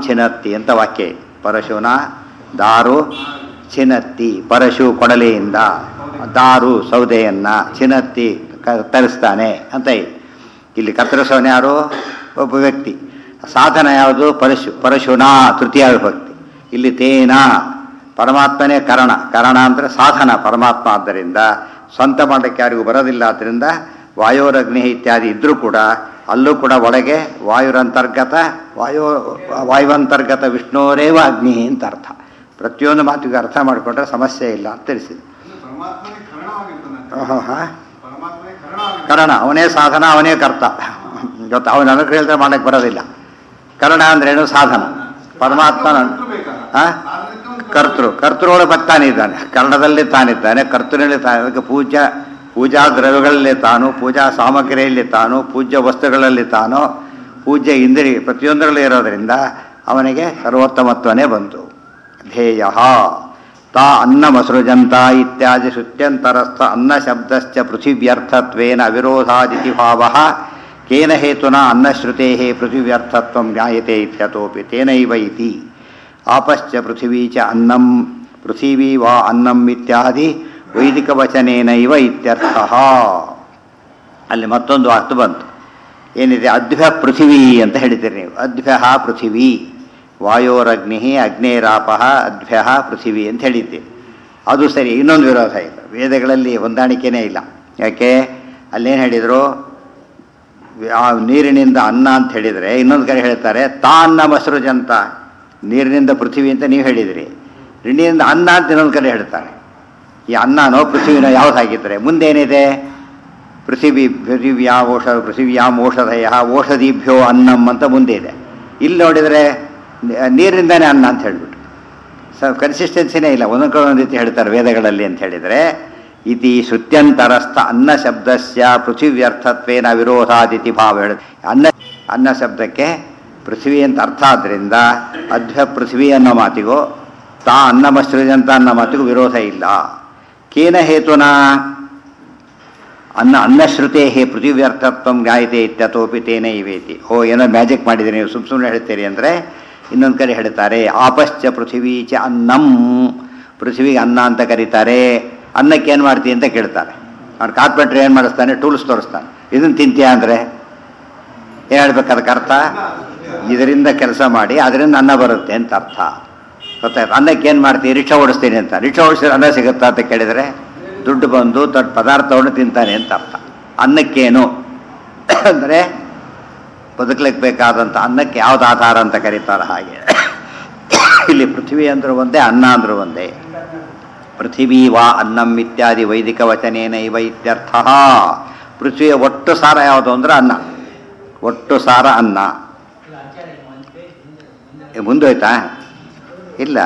ಛಿನತ್ತಿ ಅಂತ ವಾಕ್ಯ ಇದೆ ಪರಶುನ ದಾರು ಛಿನತ್ತಿ ಪರಶು ಕೊಡಲೆಯಿಂದ ದಾರು ಸೌದೆಯನ್ನ ಛಿನತ್ತಿ ಕ- ತರಿಸ್ತಾನೆ ಅಂತ ಇದೆ ಇಲ್ಲಿ ಕತ್ತರಿಸೋನು ಯಾರು ಒಬ್ಬ ವ್ಯಕ್ತಿ ಸಾಧನ ಯಾವುದು ಪರಶು ಪರಶುನ ತೃತೀಯ ವಿಭಕ್ತಿ ಇಲ್ಲಿ ತೇನ ಪರಮಾತ್ಮನೇ ಕರಣ ಕರಣ ಅಂದರೆ ಸಾಧನ ಪರಮಾತ್ಮ ಆದ್ದರಿಂದ ಸ್ವಂತ ಮಾಡಕ್ಕೆ ಯಾರಿಗೂ ಬರೋದಿಲ್ಲ ಆದ್ದರಿಂದ ವಾಯೋರಗ್ನಿ ಇತ್ಯಾದಿ ಇದ್ರೂ ಕೂಡ ಅಲ್ಲೂ ಕೂಡ ಒಳಗೆ ವಾಯುರಂತರ್ಗತ ವಾಯು ವಾಯುವಂತರ್ಗತ ವಿಷ್ಣುವರೇವ ಅಗ್ನಿ ಅಂತ ಅರ್ಥ ಪ್ರತಿಯೊಂದು ಮಾತಿಗೆ ಅರ್ಥ ಮಾಡಿಕೊಂಡ್ರೆ ಸಮಸ್ಯೆ ಇಲ್ಲ ಅಂತ ತಿಳಿಸಿದೆ ಅಂದ್ರೆ ಪರಮಾತ್ಮನೇ ಕರಣವಾಗಿರ್ತಾನೆ ಆಹಾ. ಪರಮಾತ್ಮನೇ ಕರಣವಾಗಿರ್ತಾನೆ ಕರಣ ಅವನೇ ಸಾಧನ ಅವನೇ ಕರ್ತ ಗೊತ್ತಾ ಅವನ ಅನುಗ್ರಹ ಇಲ್ದ್ರೆ ಮಾಡಕ್ಕೆ ಬರೋದಿಲ್ಲ ಕರಣ ಅಂದ್ರೇನು ಸಾಧನ ಪರಮಾತ್ಮನ ಕರ್ತೃ ಬೇಕಲ್ಲ? ಆ? ಸಾಧನಕ್ಕೆ ಒಂದು ಕರ್ತೃ ಕರ್ತೃಗಳು ಬರ್ತಾನಿದ್ದಾನೆ ಕರ್ಣದಲ್ಲಿ ತಾನಿದ್ದಾನೆ ಕರ್ತೃನಲ್ಲಿ ತಾನೆ ಅದಕ್ಕೆ ಪೂಜಾ ಪೂಜಾ ದ್ರವ್ಯಗಳಲ್ಲಿ ತಾನು ಪೂಜಾ ಸಾಮಗ್ರಿಯಲ್ಲಿ ತಾನು ಪೂಜ್ಯ ವಸ್ತುಗಳಲ್ಲಿ ತಾನು ಪೂಜ್ಯ ಇಂದ್ರಿ ಪ್ರತಿಯೊಂದರಲ್ಲಿ ಇರೋದರಿಂದ ಅವನಿಗೆ ಸರ್ವೋತ್ತಮತ್ವನೇ ಬಂತು ಧ್ಯೇಯ ತಾ ಅನ್ನಮಸೃಜಂತ ಇತ್ಯಾದಿ ಶ್ರುತ್ಯಂತರಸ್ಥ ಅನ್ನ ಶಬ್ದಶ್ಚ ಪೃಥಿವ್ಯರ್ಥತ್ವೇನ ಅವಿರೋಧಾದಿತಿ ಭಾವ ಕೇನ ಹೇತುನ ಅನ್ನಶ್ರುತೆ ಪೃಥಿವ್ಯರ್ಥತ್ವ ಜ್ಞಾಯತೆ ಇತ್ಯತೋಪಿ ತೇನೈವ ಇತಿ ಆಪಶ್ಚ ಪೃಥಿವೀ ಚ ಅನ್ನಂ ಪೃಥಿವೀ ವಾ ಅನ್ನಂ ಇತ್ಯಾದಿ ವೈದಿಕ ವಚನೇನೈವ ಇತ್ಯರ್ಥ ಅಲ್ಲಿ ಮತ್ತೊಂದು ಅರ್ಥ ಬಂತು ಏನಿದೆ ಅದ್ಭ್ಯ ಪೃಥಿವೀ ಅಂತ ಹೇಳಿದ್ದೀರಿ ನೀವು ಅದ್ಭ್ಯ ಪೃಥಿವೀ ವಾಯೋರಗ್ನಿ ಅಗ್ನೇರಾಪ ಅದ್ಭ್ಯ ಪೃಥಿವೀ ಅಂತ ಹೇಳಿದ್ದೀರಿ ಅದು ಸರಿ ಇನ್ನೊಂದು ವಿರೋಧ ಇಲ್ಲ ವೇದಗಳಲ್ಲಿ ಹೊಂದಾಣಿಕೆನೇ ಇಲ್ಲ ಯಾಕೆ ಅಲ್ಲೇನು ಹೇಳಿದರು ಆ ನೀರಿನಿಂದ ಅನ್ನ ಅಂತ ಹೇಳಿದರೆ ಇನ್ನೊಂದು ಕಡೆ ಹೇಳ್ತಾರೆ ತಾ ಅನ್ನ ಮಸೃಜಂತ ನೀರಿನಿಂದ ಪೃಥ್ವಿ ಅಂತ ನೀವು ಹೇಳಿದಿರಿ ಋಣಿಯಿಂದ ಅನ್ನ ಅಂತ ಇನ್ನೊಂದು ಕಡೆ ಹೇಳ್ತಾರೆ ಈ ಅನ್ನನೋ ಪೃಥ್ವಿನೋ ಯಾವ್ದು ಹಾಕಿದ್ರೆ ಮುಂದೇನಿದೆ ಪೃಥಿವಿ ಪೃಥಿವ್ಯಾ ಓಷ ಪೃಥಿವ್ಯಾಂ ಓಷಧಯ ಓಷಧಿಭ್ಯೋ ಅನ್ನಂ ಅಂತ ಮುಂದೆ ಇದೆ ಇಲ್ಲಿ ನೋಡಿದರೆ ನಿ- ನೀರಿನಿಂದಾನೇ ಅನ್ನ ಅಂತ ಹೇಳ್ಬಿಟ್ಟು ಸ ಕನ್ಸಿಸ್ಟೆನ್ಸಿನೇ ಇಲ್ಲ ಒಂದೊಂದು ಕಡೆ ಒಂದೊಂದು ರೀತಿ ಹೇಳ್ತಾರೆ ವೇದಗಳಲ್ಲಿ ಅಂತ ಹೇಳಿದರೆ ಇತಿ ಶ್ರುತ್ಯಂತರಸ್ಥ ಅನ್ನ ಶಬ್ದಸ್ಯ ಪೃಥಿವ್ಯರ್ಥತ್ವೇನ ವಿರೋಧಾದಿತಿ ಭಾವ ಹೇಳ ಅನ್ನ ಅನ್ನ ಶಬ್ದಕ್ಕೆ ಪೃಥ್ವಿ ಅಂತ ಅರ್ಥ ಆದ್ದರಿಂದ ಅಧ್ಯ ಪೃಥ್ವಿ ಅನ್ನೋ ಮಾತಿಗೂ ತಾ ಅನ್ನಮಸೃಜಂತ ಅನ್ನೋ ಮಾತಿಗೂ ವಿರೋಧ ಇಲ್ಲ ಕೇನ ಹೇತುನಾ ಅನ್ನ ಅನ್ನಶ್ರುತೆ ಹೇ ಪೃಥಿವ್ಯರ್ಥತ್ವ ಜ್ಞಾಯತೆ ಇತ್ಯತೋಪಿ ತೇನೇ ಇವೇತಿ ಓ ಏನೋ ಮ್ಯಾಜಿಕ್ ಮಾಡಿದ್ದೀರಿ ನೀವು ಸುಮ್ಮ ಸುಮ್ಮನೆ ಹೇಳ್ತೀರಿ ಅಂದರೆ ಇನ್ನೊಂದು ಕಡೆ ಹೇಳ್ತಾರೆ ಆಪಶ್ಚ ಪೃಥಿವೀ ಚ ಅನ್ನಂ ಪೃಥ್ವಿಗೆ ಅನ್ನ ಅಂತ ಕರೀತಾರೆ ಅನ್ನಕ್ಕೆ ಏನು ಮಾಡ್ತೀವಿ ಅಂತ ಕೇಳ್ತಾರೆ ಅವ್ನು ಕಾರ್ಪೆಂಟ್ರ್ ಏನು ಮಾಡಿಸ್ತಾನೆ ಟೂಲ್ಸ್ ತೋರಿಸ್ತಾನೆ ಇದನ್ನು ತಿಂತೀಯ ಅಂದರೆ ಏನು ಹೇಳ್ಬೇಕು ಅದಕ್ಕೆ ಅರ್ಥ ಇದರಿಂದ ಕೆಲಸ ಮಾಡಿ ಅದರಿಂದ ಅನ್ನ ಬರುತ್ತೆ ಅಂತ ಅರ್ಥ ಗೊತ್ತಾಯ್ತು ಅನ್ನಕ್ಕೆ ಏನು ಮಾಡ್ತೀವಿ ರಿಕ್ಷಾ ಓಡಿಸ್ತೀನಿ ಅಂತ ರಿಕ್ಷಾ ಓಡಿಸಿದ್ರೆ ಅನ್ನ ಸಿಗುತ್ತಾ ಅಂತ ಕೇಳಿದರೆ ದುಡ್ಡು ಬಂದು ದೊಡ್ಡ ಪದಾರ್ಥವನ್ನು ತಿಂತಾನೆ ಅಂತ ಅರ್ಥ ಅನ್ನಕ್ಕೇನು ಅಂದರೆ ಬದುಕಲಿಕ್ಕೆ ಬೇಕಾದಂಥ ಅನ್ನಕ್ಕೆ ಯಾವ್ದು ಆಧಾರ ಅಂತ ಕರೀತಾರೆ ಹಾಗೆ ಇಲ್ಲಿ ಪೃಥ್ವಿ ಅಂದ್ರೂ ಒಂದೇ ಅನ್ನ ಅಂದ್ರೂ ಒಂದೇ ಪೃಥಿವೀ ವಾ ಅನ್ನಂ ಇತ್ಯಾದಿ ವೈದಿಕ ವಚನೇನೈವ ಇತ್ಯರ್ಥ ಪೃಥ್ವಿಯ ಒಟ್ಟು ಸಾರ ಯಾವುದು ಅಂದ್ರೆ ಅನ್ನ ಒಟ್ಟು ಸಾರ ಅನ್ನ ಏ, ಮುಂದೋಯ್ತಾ ಇಲ್ಲ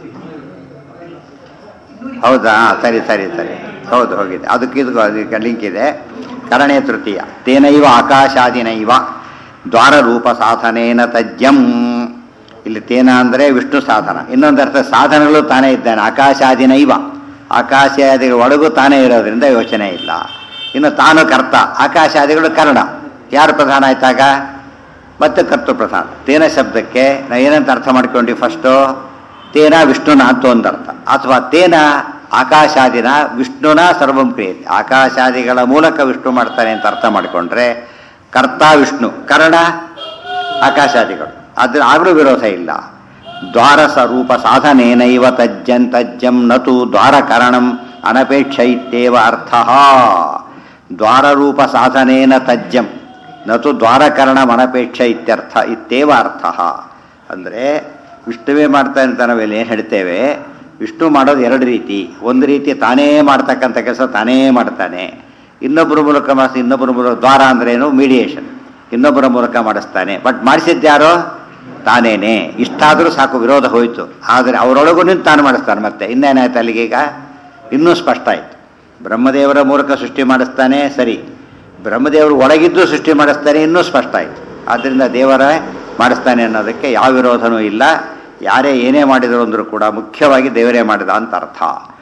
ಹೌದಾ ಸರಿ ಸರಿ ಸರಿ ಹೌದು ಹೋಗಿದೆ ಅದಕ್ಕೆ ಇದು ಅದಕ್ಕೆ ಲಿಂಕ್ ಇದೆ ಕರಣೆ ತೃತೀಯ ತೇನೈವ ಆಕಾಶಾದಿನೈವ ದ್ವಾರ ರೂಪ ಸಾಧನೇನ ತಜ್ಜಂ ಇಲ್ಲಿ ತೇನ ಅಂದರೆ ವಿಷ್ಣು ಸಾಧನ ಇನ್ನೊಂದು ಅರ್ಥ ಸಾಧನಗಳು ತಾನೇ ಇದ್ದಾನೆ ಆಕಾಶಾದಿನೈವ ಆಕಾಶಾದಿಗಳ ಒಳಗೂ ತಾನೇ ಇರೋದ್ರಿಂದ ಯೋಚನೆ ಇಲ್ಲ ಇನ್ನು ತಾನು ಕರ್ತ ಆಕಾಶಾದಿಗಳು ಕರ್ಣ ಯಾರು ಪ್ರಧಾನ ಆಯ್ತಾಗ ಮತ್ತೆ ಕರ್ತೃ ಪ್ರಧಾನ ತೇನ ಶಬ್ದಕ್ಕೆ ನಾವು ಏನಂತ ಅರ್ಥ ಮಾಡ್ಕೊಂಡ್ವಿ ಫಸ್ಟು ತೇನ ವಿಷ್ಣುನ ಅಂತ ಒಂದು ಅರ್ಥ ಅಥವಾ ತೇನ ಆಕಾಶಾದಿನ ವಿಷ್ಣುನ ಸರ್ವಂ ಕ್ರಿಯತೆ ಆಕಾಶಾದಿಗಳ ಮೂಲಕ ವಿಷ್ಣು ಮಾಡ್ತಾನೆ ಅಂತ ಅರ್ಥ ಮಾಡಿಕೊಂಡ್ರೆ ಕರ್ತ ವಿಷ್ಣು ಕರ್ಣ ಆಕಾಶಾದಿಗಳು ಅದ್ರ ಆಗಲೂ ವಿರೋಧ ಇಲ್ಲ ದ್ವಾರಸ ರೂಪ ಸಾಧನೇನೈವ ತಜ್ಜನ್ ತಜ್ಜಂ ನತು ದ್ವಾರಕರಣಂ ಅನಪೇಕ್ಷ ಇತ್ಯೇವ ಅರ್ಥ ದ್ವಾರರೂಪ ಸಾಧನೇನ ತಜ್ಜಂ ನತು ದ್ವಾರಕರಣ ಅನಪೇಕ್ಷ ಇತ್ಯರ್ಥ ಇತ್ಯೇವ ಅರ್ಥ ಅಂದರೆ ವಿಷ್ಣುವೇ ಮಾಡ್ತಾನೆ ಅಂತ ನಾವೆಲ್ಲ ಏನು ಹೇಳ್ತೇವೆ ವಿಷ್ಣು ಮಾಡೋದು ಎರಡು ರೀತಿ ಒಂದು ರೀತಿ ತಾನೇ ಮಾಡ್ತಕ್ಕಂಥ ಕೆಲಸ ತಾನೇ ಮಾಡ್ತಾನೆ ಇನ್ನೊಬ್ಬರ ಮೂಲಕ ಮಾಡಿಸಿ ಇನ್ನೊಬ್ಬರ ಮೂಲಕ ದ್ವಾರ ಅಂದ್ರೇನು ಮೀಡಿಯೇಷನ್ ಇನ್ನೊಬ್ಬರ ಮೂಲಕ ಮಾಡಿಸ್ತಾನೆ ಬಟ್ ಮಾಡಿಸಿದ್ಯಾರೋ ತಾನೇನೆ ಇಷ್ಟಾದರೂ ಸಾಕು ವಿರೋಧ ಹೋಯಿತು ಆದರೆ ಅವರೊಳಗೂ ನಿಂತು ತಾನು ಮಾಡಿಸ್ತಾನೆ ಮತ್ತೆ ಇನ್ನೇನಾಯ್ತು ಅಲ್ಲಿಗೆ ಈಗ ಇನ್ನೂ ಸ್ಪಷ್ಟ ಆಯಿತು ಬ್ರಹ್ಮದೇವರ ಮೂಲಕ ಸೃಷ್ಟಿ ಮಾಡಿಸ್ತಾನೆ ಸರಿ ಬ್ರಹ್ಮದೇವರು ಒಳಗಿದ್ದು ಸೃಷ್ಟಿ ಮಾಡಿಸ್ತಾನೆ ಇನ್ನೂ ಸ್ಪಷ್ಟ ಆಯಿತು ಆದ್ದರಿಂದ ದೇವರ ಮಾಡಿಸ್ತಾನೆ ಅನ್ನೋದಕ್ಕೆ ಯಾವ ವಿರೋಧನೂ ಇಲ್ಲ ಯಾರೇ ಏನೇ ಮಾಡಿದರು ಅಂದರೂ ಕೂಡ ಮುಖ್ಯವಾಗಿ ದೇವರೇ ಮಾಡಿದ ಅಂತ ಅರ್ಥ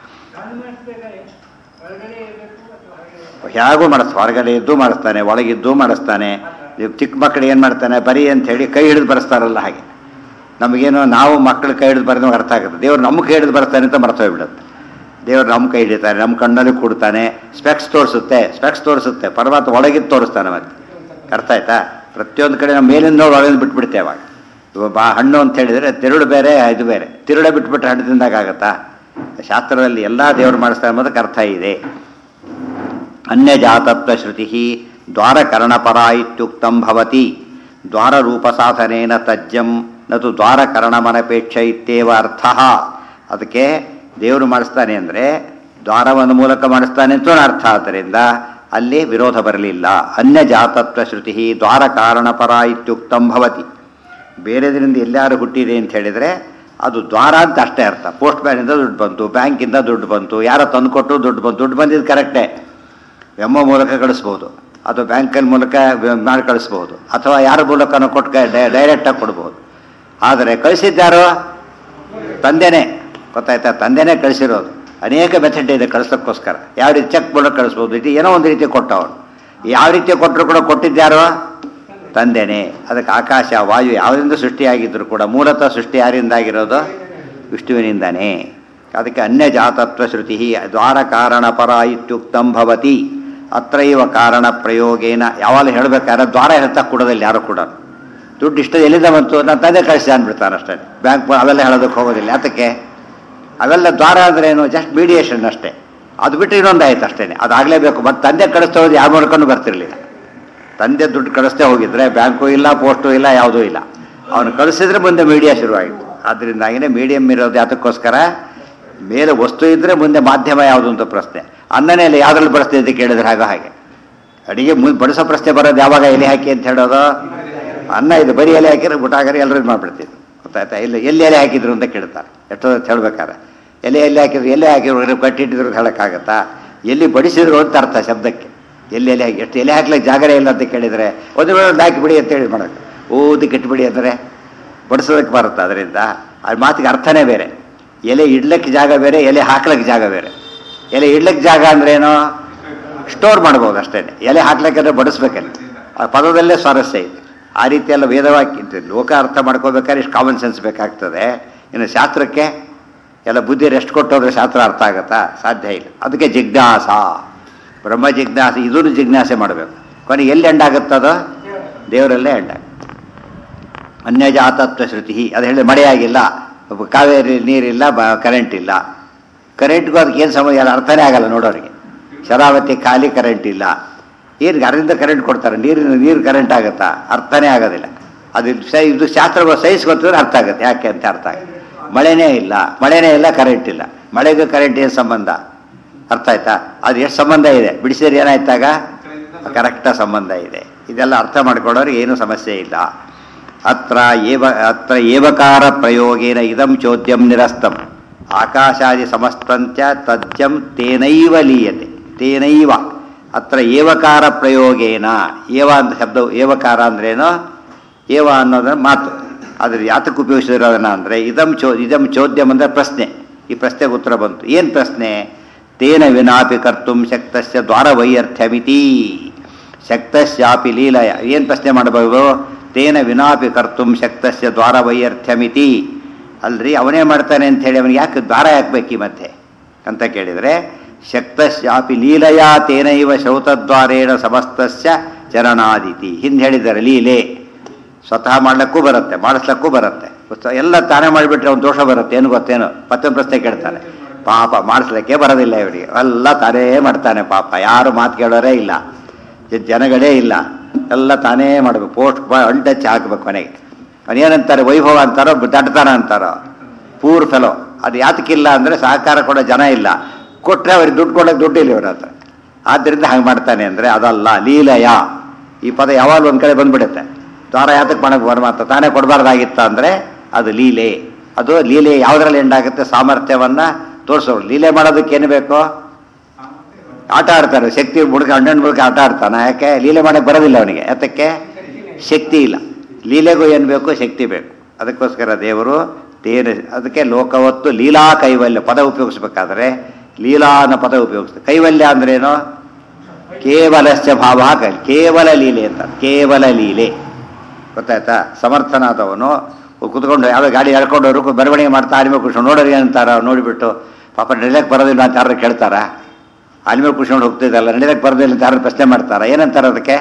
ಹೇಗೂ ಮಾಡಿಸ್ ಹೊರಗಡೆ ಇದ್ದು ಮಾಡಿಸ್ತಾನೆ ಒಳಗಿದ್ದು ಮಾಡಿಸ್ತಾನೆ ಇವ್ ಚಿಕ್ಕ ಮಕ್ಕಳು ಏನು ಮಾಡ್ತಾನೆ ಬರೀ ಅಂತ ಹೇಳಿ ಕೈ ಹಿಡಿದು ಬರೆಸ್ತಾರಲ್ಲ ಹಾಗೆ ನಮಗೇನು ನಾವು ಮಕ್ಕಳು ಕೈ ಹಿಡಿದು ಬರೆದ ಅರ್ಥ ಆಗುತ್ತೆ ದೇವ್ರು ನಮ್ಮ ಕೈ ಹಿಡಿದು ಬರ್ತಾನೆ ಅಂತ ಮರ್ತ ಹೋಗ್ಬಿಡುತ್ತೆ ದೇವ್ರು ನಮ್ಮ ಕೈ ಹಿಡಿತಾನೆ ನಮ್ಮ ಕಣ್ಣಲ್ಲಿ ಕೊಡ್ತಾನೆ ಸ್ಪೆಕ್ಸ್ ತೋರಿಸುತ್ತೆ ಸ್ಪೆಕ್ಸ್ ತೋರಿಸುತ್ತೆ ಪರಮಾತ್ಮ ಒಳಗಿದ್ದು ತೋರಿಸ್ತಾನೆ ಮತ್ತೆ ಅರ್ಥ ಆಯ್ತಾ ಪ್ರತಿಯೊಂದು ಕಡೆ ನಾವು ಮೇಲಿಂದ ನೋಡಿ ಒಳಗಿಂದ ಬಿಟ್ಬಿಡ್ತೇವೆ ಅವಾಗ ಇವಾಗ ಬಾ ಹಣ್ಣು ಅಂತ ಹೇಳಿದರೆ ತಿರುಳು ಬೇರೆ ಇದು ಬೇರೆ ತಿರುಳೆ ಬಿಟ್ಬಿಟ್ರೆ ಹಣ್ಣು ತಿಂದಾಗತ್ತಾ ಶಾಸ್ತ್ರದಲ್ಲಿ ಎಲ್ಲ ದೇವರು ಮಾಡಿಸ್ತಾರೆ ಅನ್ನೋದಕ್ಕೆ ಅರ್ಥ ಇದೆ ಅನ್ಯಜಾತತ್ವ ಶ್ರುತಿ ದ್ವಾರಕರಣಪರ ಇತ್ಯುಕ್ತಂ ಭವತಿ ದ್ವಾರರೂಪ ಸಾಧನೇನ ತಜ್ಜಂ ನತು ದ್ವಾರಕರಣಮನಪೇಕ್ಷ ಇತ್ಯೇವ ಅರ್ಥ ಅದಕ್ಕೆ ದೇವರು ಮಾಡಿಸ್ತಾನೆ ಅಂದರೆ ದ್ವಾರವನ್ನು ಮೂಲಕ ಮಾಡಿಸ್ತಾನೆ ಅಂತ ಅರ್ಥ ಆದ್ದರಿಂದ ಅಲ್ಲಿ ವಿರೋಧ ಬರಲಿಲ್ಲ ಅನ್ಯಜಾತತ್ವ ಶ್ರುತಿ ದ್ವಾರಕಾರಣಪರ ಇತ್ಯುಕ್ತಂ ಭವತಿ ಬೇರೆದರಿಂದ ಎಲ್ಲಾರು ಹುಟ್ಟಿದೆ ಅಂತ ಹೇಳಿದರೆ ಅದು ದ್ವಾರ ಅಂತ ಅಷ್ಟೇ ಅರ್ಥ ಪೋಸ್ಟ್ ಮ್ಯಾನಿಂದ ದುಡ್ಡು ಬಂತು ಬ್ಯಾಂಕಿಂದ ದುಡ್ಡು ಬಂತು ಯಾರೋ ತಂದುಕೊಟ್ಟು ದುಡ್ಡು ಬಂತು ದುಡ್ಡು ಬಂದಿದ್ದು ಕರೆಕ್ಟೇ ಎಮ್ಮೋ ಮೂಲಕ ಕಳಿಸ್ಬೋದು ಅಥವಾ ಬ್ಯಾಂಕಲ್ ಮೂಲಕ ಮಾಡಿ ಕಳಿಸ್ಬೋದು ಅಥವಾ ಯಾರ ಮೂಲಕನೂ ಕೊಟ್ಟು ಡೈರೆಕ್ಟಾಗಿ ಕೊಡ್ಬೋದು ಆದರೆ ಕಳಿಸಿದ್ದಾರೋ ತಂದೆನೇ ಗೊತ್ತಾಯ್ತಾ ತಂದೆನೇ ಕಳಿಸಿರೋದು ಅನೇಕ ಮೆಥಡ್ ಇದೆ ಕಳಿಸೋಕ್ಕೋಸ್ಕರ ಯಾವ ರೀತಿ ಚೆಕ್ ಮೂಲಕ ಕಳಿಸ್ಬೋದು ಇದು ಏನೋ ಒಂದು ರೀತಿ ಕೊಟ್ಟವನು ಯಾವ ರೀತಿ ಕೊಟ್ಟರು ಕೂಡ ಕೊಟ್ಟಿದ್ದಾರೋ ತಂದೆನೇ ಅದಕ್ಕೆ ಆಕಾಶ ವಾಯು ಯಾವುದರಿಂದ ಸೃಷ್ಟಿಯಾಗಿದ್ದರೂ ಕೂಡ ಮೂಲತಃ ಸೃಷ್ಟಿ ಯಾರಿಂದ ಆಗಿರೋದು ವಿಷ್ಣುವಿನಿಂದನೇ ಅದಕ್ಕೆ ಅನ್ಯಜಾತತ್ವ ಶ್ರುತಿ ದ್ವಾರ ಕಾರಣ ಪರ ಇತ್ಯುಕ್ತಂ ಭವತಿ ಅತ್ರೈವ ಕಾರಣ ಪ್ರಯೋಗೇನ ಯಾವಾಗ ಹೇಳಬೇಕಾದ್ರೆ ದ್ವಾರ ಹೇಳ್ತಾ ಕೊಡೋದಿಲ್ಲ ಯಾರು ಕೂಡ ದುಡ್ಡು ಇಷ್ಟ ಎಲ್ಲಿಂದ ಬಂತು ನಾನು ತಂದೆ ಕಳಿಸಿ ಅಂದ್ಬಿಡ್ತಾನೆ ಅಷ್ಟೇ ಬ್ಯಾಂಕ್ ಅವೆಲ್ಲ ಹೇಳೋದಕ್ಕೆ ಹೋಗೋದಿಲ್ಲ ಯಾತಕ್ಕೆ ಅವೆಲ್ಲ ದ್ವಾರ ಅಂದ್ರೆ ಏನು ಜಸ್ಟ್ ಮೀಡಿಯೇಷನ್ ಅಷ್ಟೇ ಅದು ಬಿಟ್ಟು ಇನ್ನೊಂದು ಆಯ್ತು ಅಷ್ಟೇ ಅದಾಗಲೇಬೇಕು ಮತ್ತು ತಂದೆ ಕಳಿಸ್ತಾ ಹೋದ್ರೆ ಯಾವ ಮೂಲಕನೂ ಬರ್ತಿರ್ಲಿಲ್ಲ ತಂದೆ ದುಡ್ಡು ಕಳಿಸ್ತೇ ಹೋಗಿದ್ರೆ ಬ್ಯಾಂಕು ಇಲ್ಲ ಪೋಸ್ಟು ಇಲ್ಲ ಯಾವುದೂ ಇಲ್ಲ ಅವನು ಕಳಿಸಿದ್ರೆ ಮುಂದೆ ಮೀಡಿಯಾ ಶುರುವಾಯಿತು ಆದ್ದರಿಂದಾಗಿನೇ ಮೀಡಿಯಂ ಇರೋದು ಯಾತಕ್ಕೋಸ್ಕರ ಮೇಲೆ ವಸ್ತು ಇದ್ದರೆ ಮುಂದೆ ಮಾಧ್ಯಮ ಯಾವುದು ಅಂತ ಪ್ರಶ್ನೆ ಅನ್ನನೇ ಇಲ್ಲ ಯಾವುದ್ರಲ್ಲಿ ಬಳಸ್ತೆ ಅಂತ ಕೇಳಿದ್ರೆ ಹಾಗೆ ಹಾಗೆ ಅಡಿಗೆ ಮುಂದೆ ಬಡಿಸೋ ಪ್ರಶ್ನೆ ಬರೋದು ಯಾವಾಗ ಎಲೆ ಹಾಕಿ ಅಂತ ಹೇಳೋದು ಅನ್ನ ಇದು ಬರೀ ಎಲೆ ಹಾಕಿದ್ರೆ ಊಟಾಗರಿ ಎಲ್ಲರೂ ಇದು ಮಾಡ್ಬಿಡ್ತಿದ್ರು ಗೊತ್ತಾಯ್ತಾ ಇಲ್ಲ ಎಲ್ಲಿ ಎಲೆ ಹಾಕಿದ್ರು ಅಂತ ಕೇಳ್ತಾರೆ ಎಷ್ಟೋ ಹೊತ್ತು ಹೇಳ್ಬೇಕಾದ್ರೆ ಎಲೆ ಎಲ್ಲಿ ಹಾಕಿದ್ರು ಎಲೆ ಹಾಕಿದ್ರು ಕಟ್ಟಿಟ್ಟಿದ್ರು ಅಂತ ಹೇಳೋಕ್ಕಾಗತ್ತಾ ಎಲ್ಲಿ ಬಡಿಸಿದ್ರು ಅಂತ ಅರ್ಥ ಶಬ್ದಕ್ಕೆ ಎಲ್ಲಿ ಎಲೆ ಹಾಕಿ ಎಷ್ಟು ಎಲೆ ಹಾಕ್ಲಿಕ್ಕೆ ಜಾಗರೇ ಇಲ್ಲ ಅಂತ ಕೇಳಿದರೆ ಒಂದು ವೇಳೆ ಒಂದು ಹಾಕಿ ಬಿಡಿ ಅಂತ ಹೇಳಿ ಮಾಡೋದು ಓದಿ ಕಟ್ಟಿಬಿಡಿ ಅಂದರೆ ಬಡಿಸೋದಕ್ಕೆ ಬರುತ್ತೆ ಅದರಿಂದ ಆ ಮಾತಿಗೆ ಅರ್ಥನೇ ಬೇರೆ ಎಲೆ ಇಡ್ಲಿಕ್ಕೆ ಜಾಗ ಬೇರೆ ಎಲೆ ಹಾಕ್ಲಿಕ್ಕೆ ಜಾಗ ಬೇರೆ ಎಲೆ ಇಡ್ಲಿಕ್ಕೆ ಜಾಗ ಅಂದ್ರೇನು ಸ್ಟೋರ್ ಮಾಡ್ಬೋದು ಅಷ್ಟೇ ಎಲೆ ಹಾಕ್ಲಿಕ್ಕಂದ್ರೆ ಬಡಿಸ್ಬೇಕಲ್ಲ ಆ ಪದದಲ್ಲೇ ಸ್ವಾರಸ್ಯ ಇದೆ ಆ ರೀತಿ ಎಲ್ಲ ವೇದವಾಕ್ಯ ಲೋಕ ಅರ್ಥ ಮಾಡ್ಕೋಬೇಕಾದ್ರೆ ಇಷ್ಟು ಕಾಮನ್ ಸೆನ್ಸ್ ಬೇಕಾಗ್ತದೆ ಇನ್ನು ಶಾಸ್ತ್ರಕ್ಕೆ ಎಲ್ಲ ಬುದ್ಧಿ ರೆಸ್ಟ್ ಕೊಟ್ಟೋದ್ರೆ ಶಾಸ್ತ್ರ ಅರ್ಥ ಆಗತ್ತಾ ಸಾಧ್ಯ ಇಲ್ಲ ಅದಕ್ಕೆ ಜಿಜ್ಞಾಸ ಬ್ರಹ್ಮ ಜಿಜ್ಞಾಸೆ ಇದನ್ನು ಜಿಜ್ಞಾಸೆ ಮಾಡಬೇಕು ಕೊನೆಗೆ ಎಲ್ಲಿ ಎಂಡಾಗುತ್ತದೋ ದೇವರಲ್ಲೇ ಎಂಡಾಗ ಅನ್ಯಜಾತತ್ವ ಶ್ರುತಿ ಅದು ಹೇಳಿದ್ರೆ ಮಳೆಯಾಗಿಲ್ಲ ಕಾವೇರಿ ನೀರಿಲ್ಲ ಬ ಕರೆಂಟ್ ಇಲ್ಲ ಕರೆಂಟ್ಗೂ ಅದಕ್ಕೆ ಏನು ಸಮಯ ಇಲ್ಲ ಅರ್ಥನೇ ಆಗಲ್ಲ ನೋಡೋರಿಗೆ ಶರಾವತಿ ಖಾಲಿ ಕರೆಂಟ್ ಇಲ್ಲ ಏನು ಅದರಿಂದ ಕರೆಂಟ್ ಕೊಡ್ತಾರೆ ನೀರಿನ ನೀರು ಕರೆಂಟ್ ಆಗುತ್ತಾ ಅರ್ಥನೇ ಆಗೋದಿಲ್ಲ ಅದು ಸ- ಇದು ಶಾಸ್ತ್ರಗಳು ಸೈನ್ಸ್ ಗೊತ್ತಿದ್ರೆ ಅರ್ಥ ಆಗುತ್ತೆ ಯಾಕೆ ಅಂತ ಅರ್ಥ ಆಗುತ್ತೆ ಮಳೆನೇ ಇಲ್ಲ ಮಳೆನೇ ಇಲ್ಲ ಕರೆಂಟ್ ಇಲ್ಲ ಮಳೆಗೂ ಕರೆಂಟ್ ಏನು ಸಂಬಂಧ ಅರ್ಥ ಆಯ್ತಾ ಅದು ಎಷ್ಟು ಸಂಬಂಧ ಇದೆ ಬಿಡಿಸಿದ್ರೆ ಏನಾಯ್ತಾಗ ಕರೆಕ್ಟ ಸಂಬಂಧ ಇದೆ ಇದೆಲ್ಲ ಅರ್ಥ ಮಾಡ್ಕೊಳ್ಳೋರಿಗೆ ಏನು ಸಮಸ್ಯೆ ಇಲ್ಲ ಅತ್ರ ಏವ ಅತ್ರ ಏವಕಾರ ಪ್ರಯೋಗೇನ ಇದಂ ಚೋದ್ಯಂ ನಿರಸ್ತಂ ಆಕಾಶಾದಿ ಸಮಸ್ತಂಚ ತಜ್ಜಂ ತೇನೈವ ಲೀಯತೆ ತೇನೈವ ಅತ್ರ ಏವಕಾರ ಪ್ರಯೋಗೇನ ಏವ ಅಂತ ಶಬ್ದ ಏವಕಾರ ಅಂದ್ರೇನು ಏವ ಅನ್ನೋದನ್ನ ಮಾತು ಅದ್ರ ಯಾತಕ್ಕೆ ಉಪಯೋಗಿಸಿರೋದನ್ನ ಅಂದರೆ ಇದಂ ಚೋ ಇದಂ ಚೋದ್ಯಂ ಅಂದರೆ ಪ್ರಶ್ನೆ ಈ ಪ್ರಶ್ನೆಗೆ ಉತ್ತರ ಬಂತು ಏನು ಪ್ರಶ್ನೆ ತೇನ ವಿನಾಪಿ ಕರ್ತುಂ ಶಕ್ತಸ್ಯ ದ್ವಾರ ವೈಯರ್ಥ್ಯಮಿತಿ ಶಕ್ತಸ್ಯಾಪಿ ಲೀಲಯ ಏನು ಪ್ರಶ್ನೆ ಮಾಡಬಹುದು ತೇನ ವಿನಾಪಿ ಕರ್ತುಂ ಶಕ್ತಸ್ಯ ದ್ವಾರ ವೈಯರ್ಥ್ಯಮಿತಿ ಅಲ್ರಿ ಅವನೇ ಮಾಡ್ತಾನೆ ಅಂತ ಹೇಳಿ ಅವನಿಗೆ ಯಾಕೆ ದ್ವಾರ ಹಾಕ್ಬೇಕು ಈ ಮಧ್ಯೆ ಅಂತ ಕೇಳಿದರೆ ಶಕ್ತಸ್ಯಾಪಿ ಲೀಲಯಾ ತೇನೈವ ಶೌತದ್ವಾರೇಣ ಸಮಸ್ತಸ್ಯ ಚರಣಾದಿತಿ ಹಿಂದೆ ಹೇಳಿದ್ದಾರೆ ಲೀಲೆ ಸ್ವತಃ ಮಾಡ್ಲಿಕ್ಕೂ ಬರುತ್ತೆ ಮಾಡಿಸ್ಲಿಕ್ಕೂ ಬರುತ್ತೆ ಪುಸ್ತಕ ಎಲ್ಲ ತಾನೇ ಮಾಡಿಬಿಟ್ರೆ ಒಂದು ದೋಷ ಬರುತ್ತೆ ಏನು ಗೊತ್ತೇನು ಮತ್ತೊಂದು ಪ್ರಶ್ನೆ ಕೇಳ್ತಾನೆ ಪಾಪ ಮಾಡಿಸ್ಲಿಕ್ಕೆ ಬರೋದಿಲ್ಲ ಇವರಿಗೆ ಎಲ್ಲ ತಾನೇ ಮಾಡ್ತಾನೆ ಪಾಪ ಯಾರು ಮಾತು ಕೇಳೋರೇ ಇಲ್ಲ ಜ- ಜನಗಳೇ ಇಲ್ಲ ಎಲ್ಲ ತಾನೇ ಮಾಡಬೇಕು ಪೋಸ್ಟ್ ಅಂಟಚ್ ಹಾಕ್ಬೇಕು ಮನೆಗೆ ಅವನೇನಂತಾರೆ ವೈಭವ ಅಂತಾರೋ ದಡ್ತಾನ ಅಂತಾರೋ ಪೂರ್ ಫೆಲೋ ಅದು ಯಾತಕ್ಕಿಲ್ಲ ಅಂದರೆ ಸಹಕಾರ ಕೊಡೋ ಜನ ಇಲ್ಲ ಕೊಟ್ಟರೆ ಅವ್ರಿಗೆ ದುಡ್ಡು ಕೊಡೋಕೆ ದುಡ್ಡು ಇಲ್ಲ ಇವ್ರ ಹತ್ರ ಆದ್ದರಿಂದ ಹಾಗೆ ಮಾಡ್ತಾನೆ ಅಂದರೆ ಅದಲ್ಲ ಲೀಲಯ ಈ ಪದ ಯಾವಾಗಲೂ ಒಂದು ಕಡೆ ಬಂದ್ಬಿಡುತ್ತೆ ದ್ವಾರ ಯಾತಕ್ಕೆ ಮಾಡಕ್ಕೆ ಪರಮಾತ್ಮ ತಾನೇ ಕೊಡಬಾರ್ದಾಗಿತ್ತ ಅಂದರೆ ಅದು ಲೀಲೆ ಅದು ಲೀಲೆ ಯಾವುದ್ರಲ್ಲಿ ಎಂಡಾಗುತ್ತೆ ಸಾಮರ್ಥ್ಯವನ್ನು ತೋರಿಸೋರು ಲೀಲೆ ಮಾಡೋದಕ್ಕೆ ಏನು ಬೇಕು ಆಟ ಆಡ್ತಾರೆ ಶಕ್ತಿ ಬುಡಕ ಅಣ್ಣನ ಬುಡಕ ಆಟ ಆಡ್ತಾನೆ ಯಾಕೆ ಲೀಲೆ ಮಾಡಕ್ಕೆ ಬರೋದಿಲ್ಲ ಅವನಿಗೆ ಯಾತಕ್ಕೆ ಶಕ್ತಿ ಇಲ್ಲ ಲೀಲೆಗೂ ಏನು ಬೇಕು ಶಕ್ತಿ ಬೇಕು ಅದಕ್ಕೋಸ್ಕರ ದೇವರು ತೇನ ಅದಕ್ಕೆ ಲೋಕವತ್ತು ಲೀಲಾ ಕೈವಲ್ಯ ಪದ ಉಪಯೋಗಿಸ್ಬೇಕಾದ್ರೆ ಲೀಲಾ ಅನ್ನೋ ಪದ ಉಪಯೋಗಿಸ್ತಾರೆ ಕೈವಲ್ಯ ಅಂದ್ರೇನು ಕೇವಲಶ್ಚ ಭಾವ ಕೇವಲ ಲೀಲೆ ಅಂತ ಕೇವಲ ಲೀಲೆ ಗೊತ್ತಾಯ್ತಾ ಸಮರ್ಥನಾದವನು ಕುತ್ಕೊಂಡು ಯಾವುದೋ ಗಾಡಿ ಎಳ್ಕೊಂಡವ್ರು ಬರವಣಿಗೆ ಮಾಡ್ತಾ ಆಲಿಮೆ ಕುತ್ಕೊಂಡು ನೋಡೋರು ಏನಂತಾರ ನೋಡಿಬಿಟ್ಟು ಪಾಪ ನಡಿಲಕ್ಕೆ ಬರೋದಿಲ್ಲ ಅಂತ ಯಾರು ಕೇಳ್ತಾರ ಆಲಿಮೆ ಕುತ್ಕೊಂಡು ಹೋಗ್ತಿದ್ದಲ್ಲ ನಡಿಲಕ್ಕೆ ಬರೋದಿಲ್ಲ ಅಂತ ಯಾರು ಪ್ರಶ್ನೆ ಮಾಡ್ತಾರ ಏನಂತಾರ ಅದಕ್ಕೆ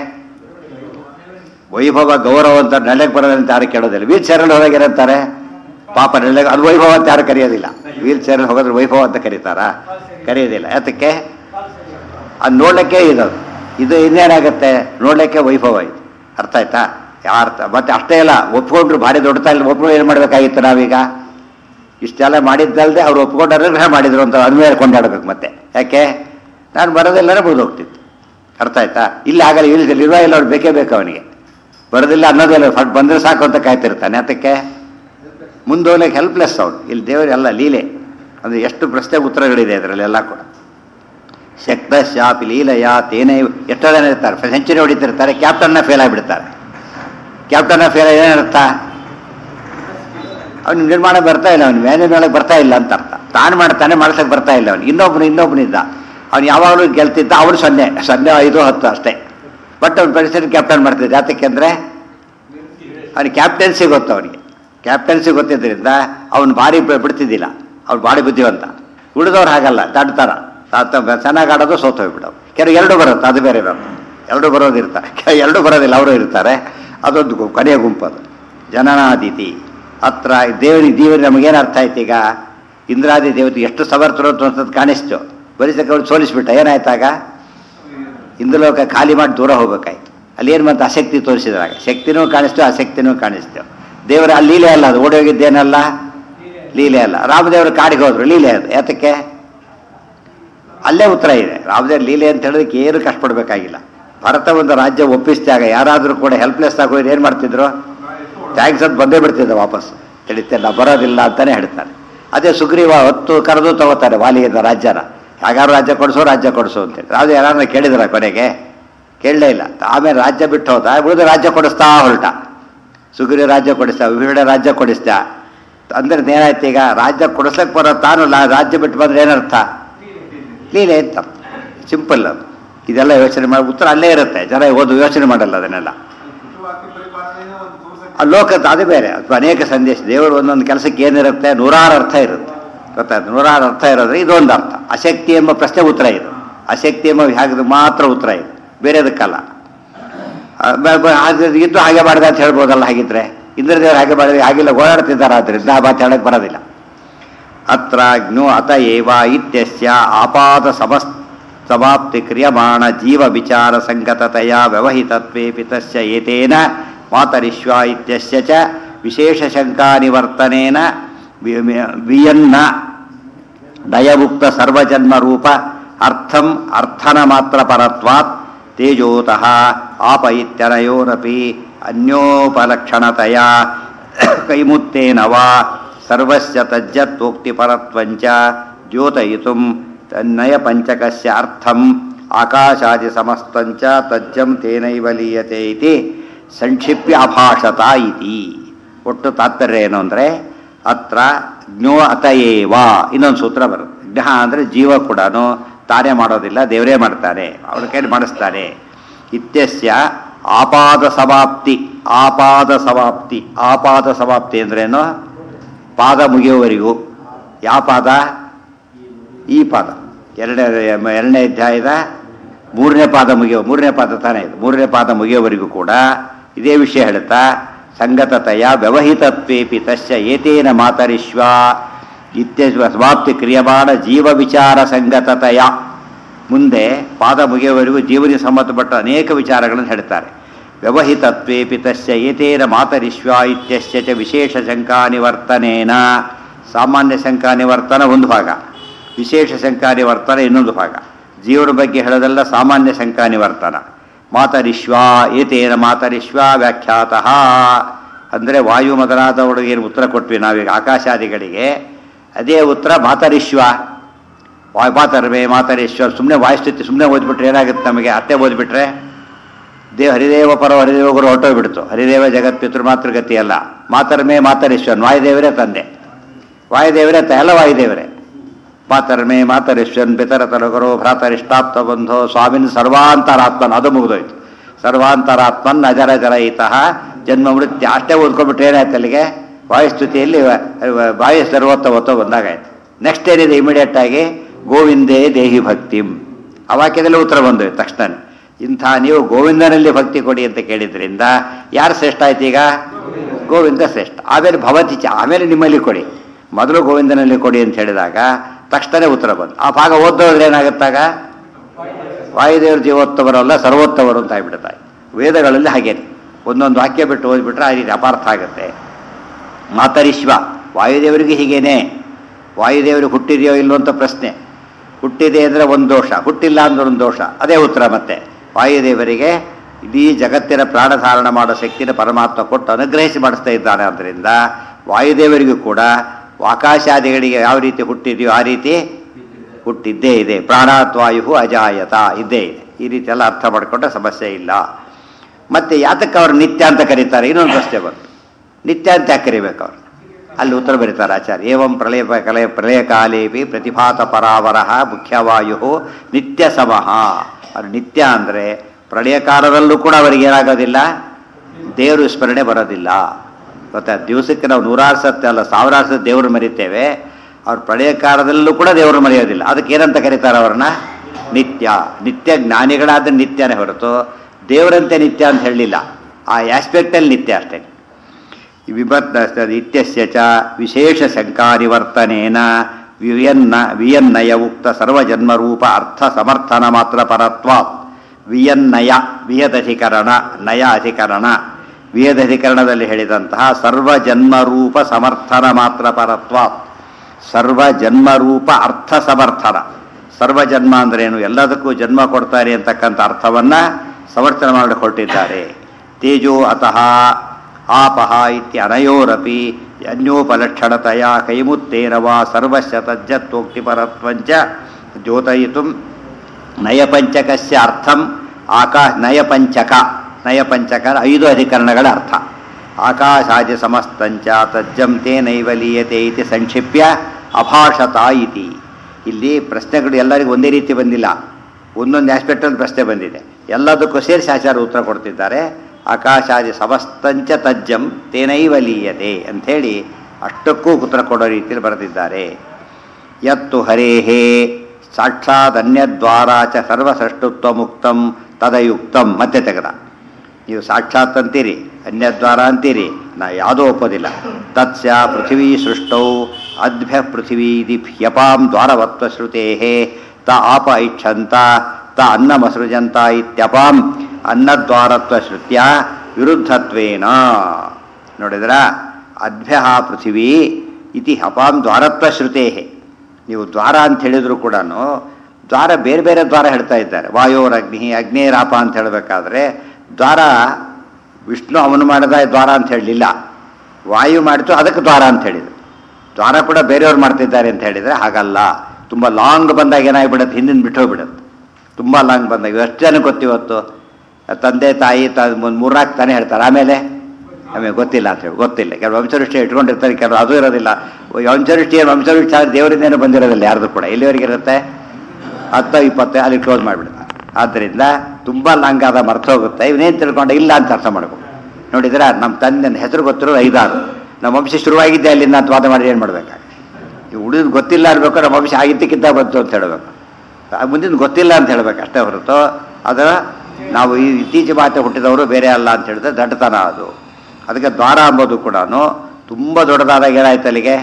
ವೈಭವ ಗೌರವ ಅಂತ ನಡ್ಯಕ್ಕೆ ಬರೋದಿಲ್ಲ ಅಂತ ಯಾರು ಕೇಳೋದಿಲ್ಲ ವೀಲ್ ಚೇರಲ್ಲಿ ಹೋದಾಗ ಏನಂತಾರೆ ಪಾಪ ನಡ್ಯಕ್ಕೆ ಅದು ವೈಭವ ಅಂತ ಯಾರು ಕರೆಯೋದಿಲ್ಲ ವೀಲ್ ಚೇರಲ್ಲಿ ಹೋಗೋದ್ರೆ ವೈಭವ ಅಂತ ಕರೀತಾರ ಕರೆಯೋದಿಲ್ಲ ಯಾತಕ್ಕೆ ಅದು ನೋಡ್ಲಿಕ್ಕೆ ಇದು ಇದು ಇನ್ನೇನಾಗುತ್ತೆ ನೋಡ್ಲಿಕ್ಕೆ ವೈಭವ ಇದು ಅರ್ಥ ಆಯ್ತಾ ಯಾರ ಮತ್ತೆ ಅಷ್ಟೇ ಇಲ್ಲ ಒಪ್ಕೊಂಡ್ರು ಭಾರಿ ದೊಡ್ಡತಾ ಇಲ್ಲ ಒಪ್ಕೊಂಡು ಏನು ಮಾಡಬೇಕಾಗಿತ್ತು ನಾವೀಗ ಇಷ್ಟೆಲ್ಲ ಮಾಡಿದ್ದಲ್ದೆ ಅವ್ರು ಒಪ್ಕೊಂಡು ಅನುಗ್ರಹ ಮಾಡಿದ್ರು ಅಂತ ಅನ್ವಯ ಕೊಂಡಾಡ್ಬೇಕು ಮತ್ತೆ ಯಾಕೆ ನಾನು ಬರೋದಿಲ್ಲರೆ ಮುಗಿದು ಹೋಗ್ತಿತ್ತು ಅರ್ಥ ಆಯ್ತಾ ಇಲ್ಲಿ ಆಗಲ್ಲ ಇಲ್ಲಿ ಇರುವ ಇಲ್ಲ ಅವ್ರು ಬೇಕೇ ಬೇಕು ಅವನಿಗೆ ಬರೋದಿಲ್ಲ ಅನ್ನೋದಿಲ್ಲ ಫಟ್ ಬಂದರೆ ಸಾಕು ಅಂತ ಕಾಯ್ತಿರ್ತಾನೆ ಅದಕ್ಕೆ ಮುಂದೋಗ್ಲಿಕ್ಕೆ ಹೆಲ್ಪ್ಲೆಸ್ ಅವನು ಇಲ್ಲಿ ದೇವರೆಲ್ಲ ಲೀಲೆ ಅಂದರೆ ಎಷ್ಟು ಪ್ರಶ್ನೆ ಉತ್ತರಗಳಿದೆ ಅದರಲ್ಲಿ ಎಲ್ಲ ಕೂಡ ಶಕ್ತ ಶಾಪಿ ಲೀಲಯ ತೇನೇ ಎಷ್ಟೋ ಜನ ಇರ್ತಾರೆ ಸೆಂಚುರಿ ಹೊಡಿತಿರ್ತಾರೆ ಕ್ಯಾಪ್ಟನ್ನ ಫೇಲ್ ಆಗಿಬಿಡ್ತಾರೆ ಕ್ಯಾಪ್ಟನ್ನ ಫೇಲ್ ಏನರ್ಥ ಅವ್ನು ನಿರ್ಮಾಣ ಬರ್ತಾ ಇಲ್ಲ ಅವ್ನು ಮ್ಯಾನೇಜ್ಮೆಂಟ್ ಬರ್ತಾ ಇಲ್ಲ ಅಂತ ಅರ್ಥ ತಾನು ಮಾಡ್ತಾನೆ ಮಾಡ್ಸಕ್ಕೆ ಬರ್ತಾ ಇಲ್ಲ ಅವನು ಇನ್ನೊಬ್ಬನು ಇನ್ನೊಬ್ಬನಿದ್ದ ಅವ್ನು ಯಾವಾಗಲೂ ಗೆಲ್ತಿದ್ದ ಅವನು ಸೊನ್ನೆ ಸೊನ್ನೆ ಐದು ಹತ್ತು ಅಷ್ಟೇ ಬಟ್ ಅವ್ನು ಪರಿಸ್ಥಿತಿ ಕ್ಯಾಪ್ಟನ್ ಮಾಡ್ತಿದ್ದ ಯಾತಕ್ಕೆ ಅಂದರೆ ಅವ್ನಿಗೆ ಕ್ಯಾಪ್ಟನ್ಸಿ ಗೊತ್ತು ಅವನಿಗೆ ಕ್ಯಾಪ್ಟನ್ಸಿ ಗೊತ್ತಿದ್ದರಿಂದ ಅವನು ಭಾರಿ ಬಿ- ಬಿಡ್ತಿದ್ದಿಲ್ಲ ಅವ್ನು ಭಾರಿ ಬುದ್ಧಿವಂತ ಉಳಿದವ್ರು ಹಾಗಲ್ಲ ದಾಟ್ತಾರ ತಾತ ಚೆನ್ನಾಗಿ ಆಡೋದು ಸೋತು ಹೋಗ್ಬಿಡೋದು ಕೆಲವು ಎರಡು ಬರುತ್ತೆ ಅದು ಬೇರೆ ಬೇರೆ ಎರಡು ಬರೋದಿರ್ತಾರೆ ಕೆಲ ಎರಡು ಬರೋದಿಲ್ಲ ಅವರು ಇರ್ತಾರೆ ಅದೊಂದು ಗು- ಕೊನೆಯ ಗುಂಪು ಅದು ಜನನಾದಿತಿ ಹತ್ರ ದೇವರಿಗೆ ದೇವರಿಗೆ ನಮಗೇನು ಅರ್ಥ ಆಯ್ತು ಈಗ ಇಂದ್ರಾದಿ ದೇವತೆ ಎಷ್ಟು ಸಮರ್ಥರು ಅಂತ ಕಾಣಿಸ್ತು ಬರೀಸಕ್ಕೆ ಅವ್ರು ಸೋಲಿಸ್ಬಿಟ್ಟ ಏನಾಯ್ತಾಗ ಇಂದ್ರಲೋಕ ಖಾಲಿ ಮಾಡಿ ದೂರ ಹೋಗ್ಬೇಕಾಯ್ತು ಅಲ್ಲಿ ಏನು ಮತ್ತೆ ಆಸಕ್ತಿ ತೋರಿಸಿದ್ರಾಗ ಶಕ್ತಿನೂ ಕಾಣಿಸ್ತು ಆಸಕ್ತಿನೂ ಕಾಣಿಸ್ತು ದೇವರ ಅಲ್ಲಿ ಲೀಲೆ ಅಲ್ಲ ಅದು ಓಡಿ ಹೋಗಿದ್ದೇನಲ್ಲ ಲೀಲೆ ಅಲ್ಲ ರಾಮದೇವರು ಕಾಡಿಗೆ ಹೋದ್ರು ಲೀಲೆ ಅದು ಯಾತಕ್ಕೆ ಅಲ್ಲೇ ಉತ್ತರ ಇದೆ ರಾಮದೇವ್ರ ಲೀಲೆ ಅಂತ ಹೇಳೋದಕ್ಕೆ ಏನು ಕಷ್ಟಪಡಬೇಕಾಗಿಲ್ಲ ಭಾರತ ಒಂದು ರಾಜ್ಯ ಒಪ್ಪಿಸಿದಾಗ ಯಾರಾದರೂ ಕೂಡ ಹೆಲ್ಪ್ಲೆಸ್ ಆಗೋದು ಏನು ಮಾಡ್ತಿದ್ರು ಟ್ಯಾಕ್ಸ್ ಅಂತ ಬಂದೇ ಬಿಡ್ತಿದ್ದ ವಾಪಸ್ ತಿಳಿತೆ ನಾ ಬರೋದಿಲ್ಲ ಅಂತಾನೆ ಹೇಳ್ತಾರೆ ಅದೇ ಸುಗ್ರೀವ ಹೊತ್ತು ಕರೆದು ತಗೋತಾರೆ ವಾಲಿಯಿಂದ ರಾಜ್ಯನ ಯಾರು ರಾಜ್ಯ ಕೊಡಿಸೋ ರಾಜ್ಯ ಕೊಡಿಸು ಅಂತೇಳಿ ರಾಜು ಯಾರನ್ನ ಕೇಳಿದ್ರ ಕೊನೆಗೆ ಕೇಳಲೇ ಇಲ್ಲ ಆಮೇಲೆ ರಾಜ್ಯ ಬಿಟ್ಟು ಹೋದ ಉಳಿದ ರಾಜ್ಯ ಕೊಡಿಸ್ತಾ ಹೊರಟ ಸುಗ್ರೀವ ರಾಜ್ಯ ಕೊಡಿಸ್ತಾ ವಿಭಿನ್ನ ರಾಜ್ಯ ಕೊಡಿಸ್ತಾ ಅಂದ್ರೆ ಏನಾಯ್ತು ಈಗ ರಾಜ್ಯ ಕೊಡಿಸಕ್ ಬರೋ ತಾನು ಲಾ- ರಾಜ್ಯ ಬಿಟ್ಟು ಬಂದ್ರೆ ಏನರ್ಥ ಲೀಲೆ ಅಂತ ಸಿಂಪಲ್ ಅದು ಇದೆಲ್ಲ ಯೋಚನೆ ಮಾಡಿ ಉತ್ತರ ಅಲ್ಲೇ ಇರುತ್ತೆ ಜನ ಓದು ಯೋಚನೆ ಮಾಡಲ್ಲ ಅದನ್ನೆಲ್ಲ ವಾಕ್ಯ ಪರಿಪಾಲನೆಯ ಒಂದು ತೋರ್ಸಕ್ಕೆ ಆ ಲೋಕದ ಅದು ಬೇರೆ ಅದು ಅನೇಕ ಸಂದೇಶ ದೇವರು ಒಂದೊಂದು ಕೆಲಸಕ್ಕೆ ಏನಿರುತ್ತೆ ನೂರಾರು ಅರ್ಥ ಇರುತ್ತೆ ಗೊತ್ತಾಯ್ತು ನೂರಾರು ಅರ್ಥ ಇರೋದ್ರೆ ಇದೊಂದು ಅರ್ಥ ಅಶಕ್ತಿ ಎಂಬ ಪ್ರಶ್ನೆ ಉತ್ತರ ಇದು ಅಶಕ್ತಿ ಎಂಬ ಹಾಗೆ ಮಾತ್ರ ಉತ್ತರ ಇದು ಬೇರೆದಕ್ಕಲ್ಲ ಆ, ಬ- ಬ- ಅದು ಇದ್ದು ಹಾಗೆ ಮಾಡಿದೆ ಅಂತ ಹೇಳ್ಬೋದಲ್ಲ ಹಾಗಿದ್ರೆ ಇಂದ್ರದೇವರು ಹಾಗೆ ಮಾಡಿದ್ರೆ ಹಾಗಿಲ್ಲ ಓಡಾಡ್ತಿದ್ದಾರೆ ಆದ್ರಿಂದ ಆ ಮಾತು ಹೇಳಕ್ ಬರೋದಿಲ್ಲ ಅತ್ರ ಜ್ಞೋ ಅತ ಏವ ಇತ್ಯಸ್ಯ ಆಪಾದ ಸಮಸ್ ಸಮಾಪ್ತಿ ಕ್ರಿಯಮಾಣ ಜೀವ ವಿಚಾರ ಸಂಗತತೆಯ ವ್ಯವಹಿತತ್ವೇಪಿ ತಸ್ಯ ಏತೇನ ಮಾತರಿಶ್ವ ಇತ್ಯಸ್ಯ ಚ ವಿಶೇಷ ಶಂಕಾ ನಿವರ್ತನೇನ ವಿ- ವಿ- ವಿಯನ್ನ ದಯಭುಕ್ತ ಸರ್ವಜನ್ಮ ರೂಪ ಅರ್ಥಂ ಅರ್ಥನ ಮಾತ್ರ ಪರತ್ವಾತ್ ತೇಜೋತಃ ಆಪ ಇತ್ಯನಯೋರಪಿ ಅನ್ಯೋಪಲಕ್ಷಣತೆಯ ಕೈಮುತ್ತೇನ ವಾ ಸರ್ವಸ್ಯ ತಜ್ಜತ್ವೋಕ್ತಿ ಪರತ್ವಂಚ ದ್ಯೋತಯಿತುಂ ತನ್ನಯ ಪಂಚಕಸ್ಯ ಅರ್ಥಂ ಆಕಾಶಾದಿ ಸಮಸ್ತಂಚ ತಜ್ಜಂ ತೇನೈವ ಲೀಯತೆ ಇತಿ ಸಂಕ್ಷಿಪ್ಯ ಅಭಾಷತ ಇತಿ ಒಟ್ಟು ತಾತ್ಪರ್ಯ ಏನು ಅಂದರೆ ಅತ್ರ ಜ್ಞೋ ಅತ ಏವ ಇನ್ನೊಂದು ಸೂತ್ರ ಬರುತ್ತೆ ಜ್ಞ ಅಂದರೆ ಜೀವ ಕೂಡ ತಾನೇ ಮಾಡೋದಿಲ್ಲ ದೇವರೇ ಮಾಡ್ತಾನೆ ಅವನ ಕೈಲಿ ಮಾಡಿಸ್ತಾನೆ ಇತ್ಯಸ್ಯ ಆಪಾದ ಸಮಾಪ್ತಿ ಆಪಾದ ಸಮಾಪ್ತಿ ಆಪಾದ ಸಮಾಪ್ತಿ ಅಂದ್ರೇನು ಪಾದ ಮುಗಿಯುವವರೆಗೂ ಯಾವ ಪಾದ ಈ ಪಾದ ಎರಡನೇ ಎರಡನೇ ಅಧ್ಯಾಯದ ಮೂರನೇ ಪಾದ ಮುಗಿಯೋ ಮೂರನೇ ಪಾದ ತಾನೇ ಇದು ಮೂರನೇ ಪಾದ ಮುಗಿಯೋವರೆಗೂ ಕೂಡ ಇದೇ ವಿಷಯ ಹೇಳ್ತಾ ಸಂಗತತೆಯ ವ್ಯವಹಿತತ್ವೇಪಿ ತಸ್ಯ ಏತೇನ ಮಾತರಿಶ್ವ ಇತ್ಯ ಸಮಾಪ್ತಿ ಕ್ರಿಯಮಾಣ ಜೀವ ವಿಚಾರ ಸಂಗತತೆಯ ಮುಂದೆ ಪಾದ ಮುಗಿಯುವವರೆಗೂ ಜೀವನಿಗೆ ಸಂಬಂಧಪಟ್ಟ ಅನೇಕ ವಿಚಾರಗಳನ್ನು ಹೇಳ್ತಾರೆ ವ್ಯವಹಿತತ್ವೇಪಿ ತಸ್ಯ ಏತೇನ ಮಾತರಿಶ್ವ ಇತ್ಯಸ್ಯ ಚ ವಿಶೇಷ ಶಂಕಾ ನಿವರ್ತನೇನ ಸಾಮಾನ್ಯ ಶಂಕಾ ನಿವರ್ತನ ಒಂದು ಭಾಗ ವಿಶೇಷ ಶಂಕಾ ನಿವರ್ತನ ಇನ್ನೊಂದು ಭಾಗ ಜೀವನ ಬಗ್ಗೆ ಹೇಳೋದೆಲ್ಲ ಸಾಮಾನ್ಯ ಶಂಕಾ ನಿವರ್ತನ ಮಾತರಿಶ್ವ ಏತೇನ ಮಾತರಿಶ್ವ ವ್ಯಾಖ್ಯಾತಃ ಅಂದರೆ ವಾಯು ಮೊದಲಾದವುಗಳಿಗೆ ಏನು ಉತ್ತರ ಕೊಟ್ವಿ ನಾವೀಗ ಆಕಾಶಾದಿಗಳಿಗೆ ಅದೇ ಉತ್ತರ ಮಾತರಿಶ್ವ ವಾಯ್ ಮಾತರ್ಮೆ ಮಾತರೇಶ್ವರ ಸುಮ್ಮನೆ ವಾಯುಸ್ಥಿತಿ ಸುಮ್ಮನೆ ಓದ್ಬಿಟ್ರೆ ಏನಾಗುತ್ತೆ ನಮಗೆ ಅತ್ತೆ ಓದ್ಬಿಟ್ರೆ ದೇವ ಹರಿದೇವ ಪರ ಹರಿದೇವ ಗುರು ಹೊರಟೋಗ್ಬಿಡ್ತು ಹರಿದೇವ ಜಗತ್ ಪಿತೃ ಮಾತೃಗತಿ ಅಲ್ಲ ಮಾತರ್ಮೆ ಮಾತರೇಶ್ವರನ್ ವಾಯುದೇವರೇ ತಂದೆ ವಾಯುದೇವರೇ ತ ಎಲ್ಲ ವಾಯುದೇವರೇ ಮಾತರ್ಮೆ ಮಾತರೇಶ್ವರನ್ ಪಿತರ ತಲಗರು ಭ್ರಾತರಿಷ್ಟಾಪ್ತ ಬಂಧೋ ಸ್ವಾಮಿನ್ ಸರ್ವಾಂತರಾತ್ಮನ್ ಅದು ಮುಗಿದೋಯ್ತು ಸರ್ವಾಂತರಾತ್ಮನ್ ಅಜರ ಜರಯಿತಃ ಜನ್ಮ ಮೃತ್ಯ ಅಷ್ಟೇ ಓದ್ಕೊಂಡ್ಬಿಟ್ರೆ ಏನಾಯ್ತು ಅಲ್ಲಿಗೆ ವಾಯುಸ್ತುತಿಯಲ್ಲಿ ವ- ವ- ವಾಯು ಸರ್ವೋತ್ತಮತ್ವ ಬಂದಾಗಾಯ್ತು ನೆಕ್ಸ್ಟ್ ಏನಿದೆ ಇಮಿಡಿಯೇಟ್ ಆಗಿ ಗೋವಿಂದೇ ದೇಹಿ ಭಕ್ತಿಂ ಆ ವಾಕ್ಯದಲ್ಲಿ ಉತ್ತರ ಬಂದು ತಕ್ಷಣ ಇಂಥ ನೀವು ಗೋವಿಂದನಲ್ಲಿ ಭಕ್ತಿ ಕೊಡಿ ಅಂತ ಕೇಳಿದ್ರಿಂದ ಯಾರು ಶ್ರೇಷ್ಠ ಆಯ್ತು ಈಗ ಗೋವಿಂದ ಶ್ರೇಷ್ಠ ಆಮೇಲೆ ಭವತಿ ಚ ಆಮೇಲೆ ನಿಮ್ಮಲ್ಲಿ ಕೊಡಿ ಮೊದಲು ಗೋವಿಂದನಲ್ಲಿ ಕೊಡಿ ಅಂತ ಹೇಳಿದಾಗ ತಕ್ಷಣ ಉತ್ತರ ಬಂತು ಆ ಭಾಗ ಓದೋದ್ರೆ ಏನಾಗುತ್ತಾಗ ವಾಯುದೇವರು ಜೀವೋತ್ತಮರಲ್ಲ ಸರ್ವೋತ್ತಮರು ಅಂತ ಆಗ್ಬಿಡ್ತಾರೆ ವೇದಗಳಲ್ಲಿ ಹಾಗೇನೆ ಒಂದೊಂದು ವಾಕ್ಯ ಬಿಟ್ಟು ಓದ್ಬಿಟ್ರೆ ಆ ರೀತಿ ಅಪಾರ್ಥ ಆಗುತ್ತೆ ಮಾತರಿಶ್ವ ವಾಯುದೇವರಿಗೆ ಹೀಗೇನೆ ವಾಯುದೇವರಿಗೆ ಹುಟ್ಟಿದೆಯೋ ಇಲ್ಲೋ ಅಂತ ಪ್ರಶ್ನೆ ಹುಟ್ಟಿದೆ ಅಂದರೆ ಒಂದು ದೋಷ ಹುಟ್ಟಿಲ್ಲ ಅಂದ್ರೆ ಒಂದು ದೋಷ ಅದೇ ಉತ್ತರ ಮತ್ತೆ ವಾಯುದೇವರಿಗೆ ಇಡೀ ಜಗತ್ತಿನ ಪ್ರಾಣಧಾರಣ ಮಾಡೋ ಶಕ್ತಿನ ಪರಮಾತ್ಮ ಕೊಟ್ಟು ಅನುಗ್ರಹಿಸಿ ಮಾಡಿಸ್ತಾ ಇದ್ದಾನೆ ಆದ್ದರಿಂದ ವಾಯುದೇವರಿಗೂ ಕೂಡ ಆಕಾಶಾದಿಗಳಿಗೆ ಯಾವ ರೀತಿ ಹುಟ್ಟಿದೆಯೋ ಆ ರೀತಿ ಹುಟ್ಟಿದ್ದೇ ಇದೆ ಪ್ರಾಣಾತ್ ವಾಯು ಅಜಾಯತ ಇದ್ದೇ ಇದೆ ಈ ರೀತಿ ಎಲ್ಲ ಅರ್ಥ ಮಾಡಿಕೊಂಡ್ರೆ ಸಮಸ್ಯೆ ಇಲ್ಲ ಮತ್ತೆ ಯಾತಕ್ಕೆ ಅವರು ನಿತ್ಯ ಅಂತ ಕರೀತಾರೆ ಇನ್ನೊಂದು ಪ್ರಶ್ನೆ ಬಂತು ನಿತ್ಯ ಅಂತ ಯಾಕೆ ಕರಿಬೇಕು ಅವರು ಅಲ್ಲಿ ಉತ್ತರ ಬರೀತಾರೆ ಆಚಾರ್ಯ ಏವಂ ಪ್ರಳಯ ಕಲೆ ಪ್ರಳಯ ಕಾಲೇಪಿ ಪ್ರತಿಭಾತ ಪರಾವರ ಮುಖ್ಯವಾಯು ನಿತ್ಯ ಸಮಃ ಅದು ನಿತ್ಯ ಅಂದರೆ ಪ್ರಳಯ ಕಾಲದಲ್ಲೂ ಕೂಡ ಅವರಿಗೆ ಏನಾಗೋದಿಲ್ಲ ದೇವರು ಸ್ಮರಣೆ ಬರೋದಿಲ್ಲ ಗೊತ್ತಾ ದಿವಸಕ್ಕೆ ನಾವು ನೂರಾರು ಸತ್ತು ಅಲ್ಲ ಸಾವಿರಾರು ಸತ್ತು ದೇವರು ಮರಿತೇವೆ ಅವ್ರ ಪ್ರಳಯ ಕಾಲದಲ್ಲೂ ಕೂಡ ದೇವರು ಮರೆಯೋದಿಲ್ಲ ಅದಕ್ಕೆ ಏನಂತ ಕರೀತಾರೆ ಅವ್ರನ್ನ ನಿತ್ಯ ನಿತ್ಯ ಜ್ಞಾನಿಗಳಾದ ನಿತ್ಯನೇ ಹೊರತು ದೇವರಂತೆ ನಿತ್ಯ ಅಂತ ಹೇಳಲಿಲ್ಲ ಆ ಆಸ್ಪೆಕ್ಟಲ್ಲಿ ನಿತ್ಯ ಅಷ್ಟೇ ವಿಭತ್ ಇತ್ಯಸ್ಯ ಚ ವಿಶೇಷ ಶಂಕಾನಿವರ್ತನೇನ ವಿಯನ್ನ ವಿಯನ್ನಯ ಉಕ್ತ ಸರ್ವಜನ್ಮರೂಪ ಅರ್ಥ ಸಮರ್ಥನ ಮಾತ್ರ ಪರತ್ವ ವಿಯನ್ನಯ ವಿಯದಧಿಕರಣ ನಯ ಅಧಿಕರಣ ವಿಯದಧಿಕರಣದಲ್ಲಿ ಹೇಳಿದಂತಹ ಸರ್ವಜನ್ಮರೂಪ ಸಮರ್ಥನ ಮಾತ್ರ ಪರತ್ವ ಸರ್ವಜನ್ಮರೂಪ ಅರ್ಥ ಸಮರ್ಥನ ಸರ್ವಜನ್ಮ ಅಂದ್ರೇನು ಎಲ್ಲದಕ್ಕೂ ಜನ್ಮ ಕೊಡ್ತಾರೆ ಅಂತಕ್ಕಂಥ ಅರ್ಥವನ್ನ ಸಮರ್ಥನ ಮಾಡಿಕೊಟ್ಟಿದ್ದಾರೆ ತೇಜೋ ಅತಃ ಆಪಹ ಇತ್ಯನಯೋರಪಿ ಅನ್ಯೋಪಲಕ್ಷಣತೆಯ ಕೈಮುತ್ತೇನ ವಾ ಸರ್ವಸ್ಯ ತಜ್ಜತ್ವೋಕ್ತಿಪರತ್ವಂಚ ದ್ಯೋತಯಿತು ನಯಪಂಚಕಸ್ಯ ಅರ್ಥಂ ಆಕಾ ನಯಪಂಚಕ ನಯಪಂಚಕ ಐದು ಅಧಿಕರಣಗಳ ಅರ್ಥ ಆಕಾಶಾದಿ ಸಮಸ್ತಂಚ ತಜ್ಜಂ ತೇ ನೈವಲೀಯತೆ ಇತಿ ಸಂಕ್ಷಿಪ್ಯ ಅಭಾಷತ ಇತಿ ಇಲ್ಲಿ ಪ್ರಶ್ನೆಗಳು ಎಲ್ಲರಿಗೂ ಒಂದೇ ರೀತಿ ಬಂದಿಲ್ಲ ಒಂದೊಂದು ಆಸ್ಪೆಕ್ಟಲ್ಲಿ ಪ್ರಶ್ನೆ ಬಂದಿದೆ ಎಲ್ಲದಕ್ಕೂ ಸೇರಿಸಿ ಆಚಾರ ಉತ್ತರ ಕೊಡ್ತಿದ್ದಾರೆ ಆಕಾಶಾದಿ ಸಮಸ್ತಂಚ ತಜ್ಜಂ ತೇನೈವಲೀಯತೆ ಅಂಥೇಳಿ ಅಷ್ಟಕ್ಕೂ ಉತ್ತರ ಕೊಡೋ ರೀತಿಯಲ್ಲಿ ಬರೆದಿದ್ದಾರೆ ಯತ್ತು ಹರೇಹೇ ಸಾಕ್ಷಾತ್ ಅನ್ಯದ್ವಾರ ಚ ಸರ್ವಸೃಷ್ಟುತ್ವ ಮುಕ್ತಂ ತದಯುಕ್ತಂ ಮತ್ತೆ ತೆಗೆದ ನೀವು ಸಾಕ್ಷಾತ್ ಅಂತೀರಿ ಅನ್ಯದ್ವಾರ ಅಂತೀರಿ ನಾ ಯಾವುದೂ ಒಪ್ಪೋದಿಲ್ಲ ತತ್ಸ್ಯ ಪೃಥಿವೀ ಸೃಷ್ಟೌ ಅದ್ಭ್ಯ ಪೃಥಿವೀ ದಿಭ್ಯಪಾಂ ದ್ವಾರವತ್ವ ಶ್ರುತೇ ತ ಆಪ ಐಚ್ಛಂತ ತ ಅನ್ನಮಸೃಜಂತ ಇತ್ಯಪಾಂ ಅನ್ನದ್ವಾರತ್ವ ಶ್ರುತ್ಯ ವಿರುದ್ಧತ್ವೇನ ನೋಡಿದ್ರ ಅದ್ಭ್ಯ ಪೃಥಿವೀ ಇತಿ ಹಪಾಂ ದ್ವಾರತ್ವ ಶ್ರುತೇ ನೀವು ದ್ವಾರ ಅಂತ ಹೇಳಿದ್ರು ಕೂಡ ದ್ವಾರ ಬೇರೆ ಬೇರೆ ದ್ವಾರ ಹೇಳ್ತಾ ಇದ್ದಾರೆ ವಾಯೋರ್ ಅಗ್ನಿ ಅಗ್ನೇರಾಪ ಅಂತ ಹೇಳಬೇಕಾದ್ರೆ ದ್ವಾರ ವಿಷ್ಣು ಅವನು ಮಾಡಿದ ದ್ವಾರ ಅಂತ ಹೇಳಲಿಲ್ಲ ವಾಯು ಮಾಡಿತು ಅದಕ್ಕೆ ದ್ವಾರ ಅಂತ ಹೇಳಿದ್ರು ದ್ವಾರ ಕೂಡ ಬೇರೆಯವ್ರು ಮಾಡ್ತಿದ್ದಾರೆ ಅಂತ ಹೇಳಿದರೆ ಹಾಗಲ್ಲ ತುಂಬ ಲಾಂಗ್ ಬಂದಾಗ ಏನಾಗ್ಬಿಡುತ್ತೆ ಹಿಂದಿನ ಬಿಟ್ಟು ಹೋಗ್ಬಿಡುತ್ತೆ ತುಂಬ ಲಾಂಗ್ ಬಂದಾಗ ಎಷ್ಟು ಜನ ಗೊತ್ತಿವತ್ತು ತಂದೆ ತಾಯಿ ತ ಒಂದು ಮೂರ್ನಾಲ್ಕು ತಾನೇ ಹೇಳ್ತಾರೆ ಆಮೇಲೆ ಆಮೇಲೆ ಗೊತ್ತಿಲ್ಲ ಅಂತ ಹೇಳಿ ಗೊತ್ತಿಲ್ಲ ಕೆಲವು ವಂಶವೃಷ್ಟಿ ಇಟ್ಕೊಂಡಿರ್ತಾರೆ ಕೆಲವು ಅದು ಇರೋದಿಲ್ಲ ವಂಶವೃಷ್ಟಿ ವಂಶವೃಷ್ಟಿ ಆದ್ರೆ ದೇವರಿಂದೇನೂ ಬಂದಿರೋದಿಲ್ಲ ಯಾರ್ದು ಕೂಡ ಎಲ್ಲಿವರೆಗೆ ಇರುತ್ತೆ ಹತ್ತು ಇಪ್ಪತ್ತು ಅಲ್ಲಿ ಕ್ಲೋಸ್ ಮಾಡಿಬಿಡ್ತಾರೆ ಆದ್ದರಿಂದ ತುಂಬ ಲಾಂಗ್ ಆದ ಮರ್ತ ಹೋಗುತ್ತೆ ಇವನೇನು ತಿಳ್ಕೊಂಡೆ ಇಲ್ಲ ಅಂತ ಅರ್ಥ ಮಾಡ್ಬೇಕು ನೋಡಿದ್ರೆ ನಮ್ಮ ತಂದೆ ಹೆಸರು ಗೊತ್ತಿರೋದು ಐದಾರು ನಮ್ಮ ವಂಶ ಶುರುವಾಗಿದ್ದೆ ಅಲ್ಲಿಂದ ಅಂತ ವಾದ ಮಾಡಿ ಏನು ಮಾಡ್ಬೇಕಾಗ ಈ ಉಳಿದು ಗೊತ್ತಿಲ್ಲ ಅನ್ಬೇಕು ನಮ್ಮ ವಂಶ ಆಗಿದ್ದಕ್ಕಿಂತ ಬಂತು ಅಂತ ಹೇಳಬೇಕು ಮುಂದಿನ ಗೊತ್ತಿಲ್ಲ ಅಂತ ಹೇಳ್ಬೇಕು ಅಷ್ಟೇ ಹೊರತು ಅದರ ನಾವು ಈ ಇತ್ತೀಚೆ ಮಾತೆ ಹುಟ್ಟಿದವರು ಬೇರೆ ಅಲ್ಲ ಅಂತ ಹೇಳಿದ್ರೆ ದಡ್ಡತನ ಅದು ಅದಕ್ಕೆ ದ್ವಾರ ಅಂಬೋದು ಕೂಡ ತುಂಬ ದೊಡ್ಡದಾದಾಗ ಏನಾಯ್ತು ಅಲ್ಲಿಗೆ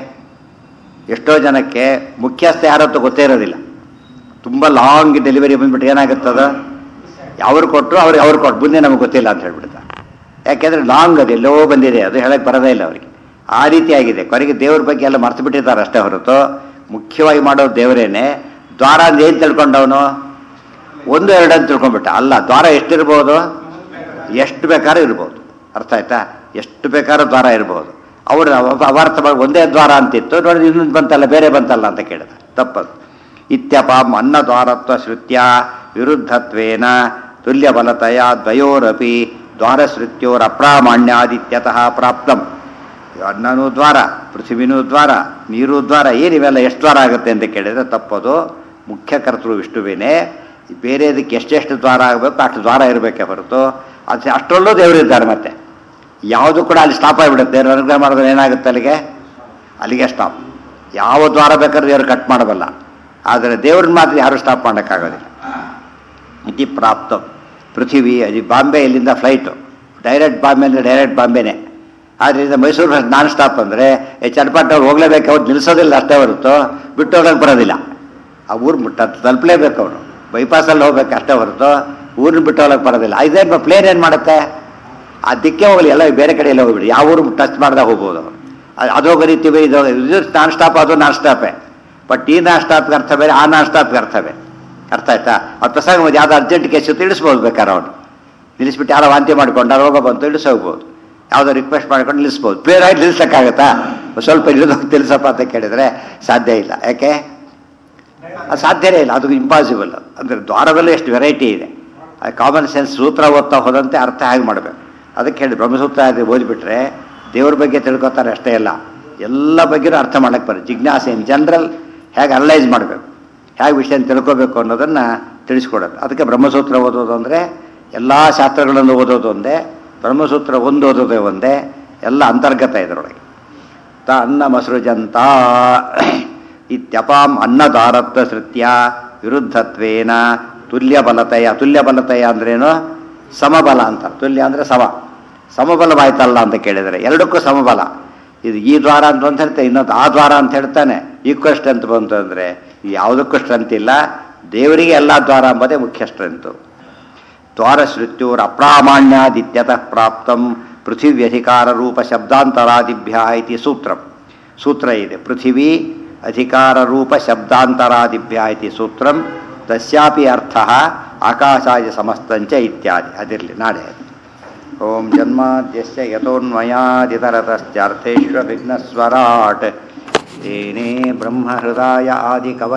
ಎಷ್ಟೋ ಜನಕ್ಕೆ ಮುಖ್ಯಸ್ಥ ಯಾರತ್ತೂ ಗೊತ್ತೇ ಇರೋದಿಲ್ಲ ತುಂಬ ಲಾಂಗ್ ಡೆಲಿವರಿ ಬಂದ್ಬಿಟ್ಟು ಏನಾಗುತ್ತದ ಅವ್ರು ಕೊಟ್ಟರು ಅವ್ರಿಗೆ ಅವ್ರು ಕೊಟ್ಟು ಮುಂದೆ ನಮಗೆ ಗೊತ್ತಿಲ್ಲ ಅಂತ ಹೇಳ್ಬಿಡ್ತಾರೆ ಯಾಕೆಂದ್ರೆ ಲಾಂಗ್ ಅದು ಎಲ್ಲೋ ಬಂದಿದೆ ಅದು ಹೇಳಕ್ಕೆ ಬರೋದೇ ಇಲ್ಲ ಅವರಿಗೆ ಆ ರೀತಿಯಾಗಿದೆ ಕೊನೆಗೆ ದೇವ್ರ ಬಗ್ಗೆ ಎಲ್ಲ ಮರ್ತು ಬಿಟ್ಟಿದ್ದಾರೆ ಅಷ್ಟೇ ಹೊರತು ಮುಖ್ಯವಾಗಿ ಮಾಡೋದು ದೇವರೇನೆ ದ್ವಾರ ಅಂದ್ರೆ ಏನು ತಿಳ್ಕೊಂಡವನು ಒಂದು ಎರಡು ಅಂತ ತಿಳ್ಕೊಂಡ್ಬಿಟ್ಟ ಅಲ್ಲ ದ್ವಾರ ಎಷ್ಟಿರ್ಬೋದು ಎಷ್ಟು ಬೇಕಾದ್ರೂ ಇರ್ಬೋದು ಅರ್ಥ ಆಯ್ತಾ ಎಷ್ಟು ಬೇಕಾದ್ರೂ ದ್ವಾರ ಇರ್ಬೋದು ಅವರು ಅವಾರ್ಥ ಮಾಡಿ ಒಂದೇ ದ್ವಾರ ಅಂತಿತ್ತು ನೋಡಿ ಇನ್ನೊಂದು ಬಂತಲ್ಲ ಬೇರೆ ಬಂತಲ್ಲ ಅಂತ ಕೇಳಿದ ತಪ್ಪದು ಇತ್ಯಪಾಂ ಅನ್ನದ್ವಾರತ್ವ ಶ್ರುತ್ಯ ವಿರುದ್ಧತ್ವೇನ ತುಲ್ಯಬಲತೆಯ ದ್ವಯೋರಪಿ ದ್ವಾರಶ್ರುತ್ಯೋರ ಅಪ್ರಾಮಾಣ್ಯಾದಿತ್ಯತಃ ಪ್ರಾಪ್ತಂ ಅನ್ನನೂ ದ್ವಾರ ಪೃಥ್ವಿನೂ ದ್ವಾರ ನೀರು ದ್ವಾರ ಏನಿವೆಲ್ಲ ಎಷ್ಟು ದ್ವಾರ ಆಗುತ್ತೆ ಅಂತ ಕೇಳಿದರೆ ತಪ್ಪದು ಮುಖ್ಯ ಕರ್ತೃ ವಿಷ್ಣುವಿನೇ ಬೇರೆದಕ್ಕೆ ಎಷ್ಟೆಷ್ಟು ದ್ವಾರ ಆಗಬೇಕು ಅಷ್ಟು ದ್ವಾರ ಇರಬೇಕೆ ಹೊರತು ಅದು ಅಷ್ಟರಲ್ಲೂ ದೇವರಿದ್ದಾರೆ ಮತ್ತೆ ಯಾವುದು ಕೂಡ ಅಲ್ಲಿ ಸ್ಟಾಪ್ ಆಗಿಬಿಡುತ್ತೆ ದೇವ್ರ ಅನುಗ್ರಹ ಮಾಡಿದ್ರೆ ಏನಾಗುತ್ತೆ ಅಲ್ಲಿಗೆ ಅಲ್ಲಿಗೆ ಸ್ಟಾಪ್ ಯಾವ ದ್ವಾರ ಬೇಕಾದ್ರೂ ದೇವ್ರು ಕಟ್ ಮಾಡಬಲ್ಲ ಆದರೆ ದೇವ್ರನ್ನ ಮಾತ್ರ ಯಾರು ಸ್ಟಾಪ್ ಮಾಡೋಕ್ಕಾಗೋದಿಲ್ಲ ಇತಿ ಪ್ರಾಪ್ತ ಪೃಥಿವಿ ಅದು ಬಾಂಬೆ ಇಲ್ಲಿಂದ ಫ್ಲೈಟು ಡೈರೆಕ್ಟ್ ಬಾಂಬೆ ಅಂದರೆ ಡೈರೆಕ್ಟ್ ಬಾಂಬೆನೇ ಆದ್ದರಿಂದ ಮೈಸೂರು ನಾನ್ ಸ್ಟಾಪ್ ಅಂದರೆ ಚಟ್ಪಟ್ ಅವ್ರು ಹೋಗ್ಲೇಬೇಕು ಅವ್ರು ನಿಲ್ಲಿಸೋದಿಲ್ಲ ಅಷ್ಟೇ ಹೊರತು ಬಿಟ್ಟು ಹೋಗಕ್ಕೆ ಬರೋದಿಲ್ಲ ಆ ಊರು ಮುಟ್ಟ ತಲುಪಲೇಬೇಕು ಅವನು ಬೈಪಾಸಲ್ಲಿ ಹೋಗ್ಬೇಕು ಅಷ್ಟೇ ಹೊರತು ಊರನ್ನ ಬಿಟ್ಟು ಹೋಗಕ್ಕೆ ಬರೋದಿಲ್ಲ ಇದೇನು ಪ್ಲೇನ್ ಏನು ಮಾಡುತ್ತೆ ಆ ದಿಕ್ಕೇ ಹೋಗಲಿ ಎಲ್ಲ ಬೇರೆ ಕಡೆ ಎಲ್ಲ ಹೋಗ್ಬಿಡಿ ಯಾವ ಊರು ಟಚ್ ಮಾಡ್ದಾಗ ಹೋಗ್ಬೋದು ಅವರು ಅದು ಅದು ಹೋಗರಿತೀವಿ ಇದು ಇದು ನಾನ್ ಸ್ಟಾಪ್ ಅದು ನಾನ್ ಸ್ಟಾಪೇ ಬಟ್ ಈ ನಾನ್ ಸ್ಟಾಪ್ಗೆ ಅರ್ಥ ಬೇರೆ ಆ ನಾನ್ ಸ್ಟಾಪ್ಗೆ ಅರ್ಥ ಬೇರೆ ಅರ್ಥ ಆಯ್ತಾ ಅದು ಪ್ರಸಂಗ ಒಂದು ಯಾವ್ದು ಅರ್ಜೆಂಟ್ ಕೇಸ್ ಇತ್ತು ಇಳಿಸ್ಬೋದು ಬೇಕಾದ್ರೆ ಅವನು ನಿಲ್ಲಿಸ್ಬಿಟ್ಟು ಯಾರೋ ವಾಂತಿ ಮಾಡ್ಕೊಂಡು ರೋಗ ಬಂತು ಇಳಿಸೋಗ್ಬೋದು ಯಾವುದೋ ರಿಕ್ವೆಸ್ಟ್ ಮಾಡ್ಕೊಂಡು ನಿಲ್ಲಿಸ್ಬೋದು ಬೇರೆ ಆಗಿ ನಿಲ್ಲಿಸೋಕ್ಕಾಗತ್ತಾ ಸ್ವಲ್ಪ ಇಳಿದು ನಿಲ್ಲಿಸಪ್ಪ ಅಂತ ಕೇಳಿದರೆ ಸಾಧ್ಯ ಇಲ್ಲ ಯಾಕೆ ಅದು ಸಾಧ್ಯನೇ ಇಲ್ಲ ಅದು ಇಂಪಾಸಿಬಲ್ ಅಂದರೆ ದ್ವಾರದಲ್ಲೂ ಎಷ್ಟು ವೆರೈಟಿ ಇದೆ ಕಾಮನ್ ಸೆನ್ಸ್ ಸೂತ್ರ ಓದ್ತಾ ಹೋದಂತೆ ಅರ್ಥ ಹೇಗೆ ಮಾಡಬೇಕು ಅದಕ್ಕೆ ಹೇಳಿ ಬ್ರಹ್ಮಸೂತ್ರ ಅದು ಓದಿಬಿಟ್ರೆ ದೇವ್ರ ಬಗ್ಗೆ ತಿಳ್ಕೊತಾರೆ ಅಷ್ಟೇ ಅಲ್ಲ ಎಲ್ಲ ಬಗ್ಗೆನೂ ಅರ್ಥ ಮಾಡಕ್ಕೆ ಬರುತ್ತೆ ಜಿಜ್ಞಾಸೆ ಇನ್ ಜನರಲ್ ಹೇಗೆ ಅನಲೈಸ್ ಮಾಡಬೇಕು ಹೇಗೆ ವಿಷಯ ತಿಳ್ಕೋಬೇಕು ಅನ್ನೋದನ್ನು ತಿಳಿಸ್ಕೊಡೋದು ಅದಕ್ಕೆ ಬ್ರಹ್ಮಸೂತ್ರ ಓದೋದು ಅಂದರೆ ಎಲ್ಲ ಶಾಸ್ತ್ರಗಳನ್ನು ಓದೋದು ಒಂದೇ ಬ್ರಹ್ಮಸೂತ್ರ ಒಂದು ಓದೋದೇ ಒಂದೇ ಎಲ್ಲ ಅಂತರ್ಗತ ಇದರೊಳಗೆ ತ ಅನ್ನ ಮಸೃಜಂತ ಇತ್ಯಪಾಂ ಅನ್ನದಾರತ್ವ ಸೃತ್ಯ ವಿರುದ್ಧತ್ವೇನ ತುಲ್ಯಬಲತೆಯ ತುಲ್ಯಬಲತೆಯ ಅಂದ್ರೇನು ಸಮಬಲ ಅಂತ ತುಲ್ಯ ಅಂದರೆ ಸಮ ಸಮಬಲವಾಯ್ತಲ್ಲ ಅಂತ ಕೇಳಿದರೆ ಎರಡಕ್ಕೂ ಸಮಬಲ ಇದು ಈ ದ್ವಾರ ಅಂತ ಅಂತ ಹೇಳ್ತಾರೆ ಇನ್ನೊಂದು ಆ ದ್ವಾರ ಅಂತ ಹೇಳ್ತಾನೆ ಈಕ್ವಲ್ ಸ್ಟ್ರೆಂತ್ ಬಂತು ಅಂದರೆ ಯಾವುದಕ್ಕೂ ಸ್ಟ್ರೆಂತ್ ಇಲ್ಲ ದೇವರಿಗೆ ಎಲ್ಲ ದ್ವಾರ ಎಂಬುದೇ ಮುಖ್ಯ ಸ್ಟ್ರೆಂತು ದ್ವಾರಶ್ರುತ್ಯೂರ್ ಅಪ್ರಾಮಾಣ್ಯಾದಿತ್ಯತಃ ಪ್ರಾಪ್ತಂ ಪೃಥಿವ್ಯಧಿಕಾರ ರೂಪ ಶಬ್ದಾಂತರಾದಿಭ್ಯ ಇತಿ ಸೂತ್ರ ಸೂತ್ರ ಇದೆ ಪೃಥಿವಿ ಅಧಿಕಾರ ರೂಪ ಶಬ್ದಾಂತರಾದಿಭ್ಯ ಇತಿ ಸೂತ್ರಂ ತಸ್ಯಾಪಿ ಅರ್ಥ ಆಕಾಶಾಯ ಸಮಸ್ತಂಚ ಇತ್ಯಾದಿ ಅದಿರಲಿ ನಾಳೆ ಓಂ ಜನ್ಮಾದ್ಯಸ್ಯ ಯತೋನ್ಮಯಾದಿತರತಶ್ಚಾರ್ಥೇಶ್ವ ವಿಘ್ನಸ್ವರಾಟ್ ತೇನೇ ಬ್ರಹ್ಮಹೃದಯ ಆದಿ ಕವ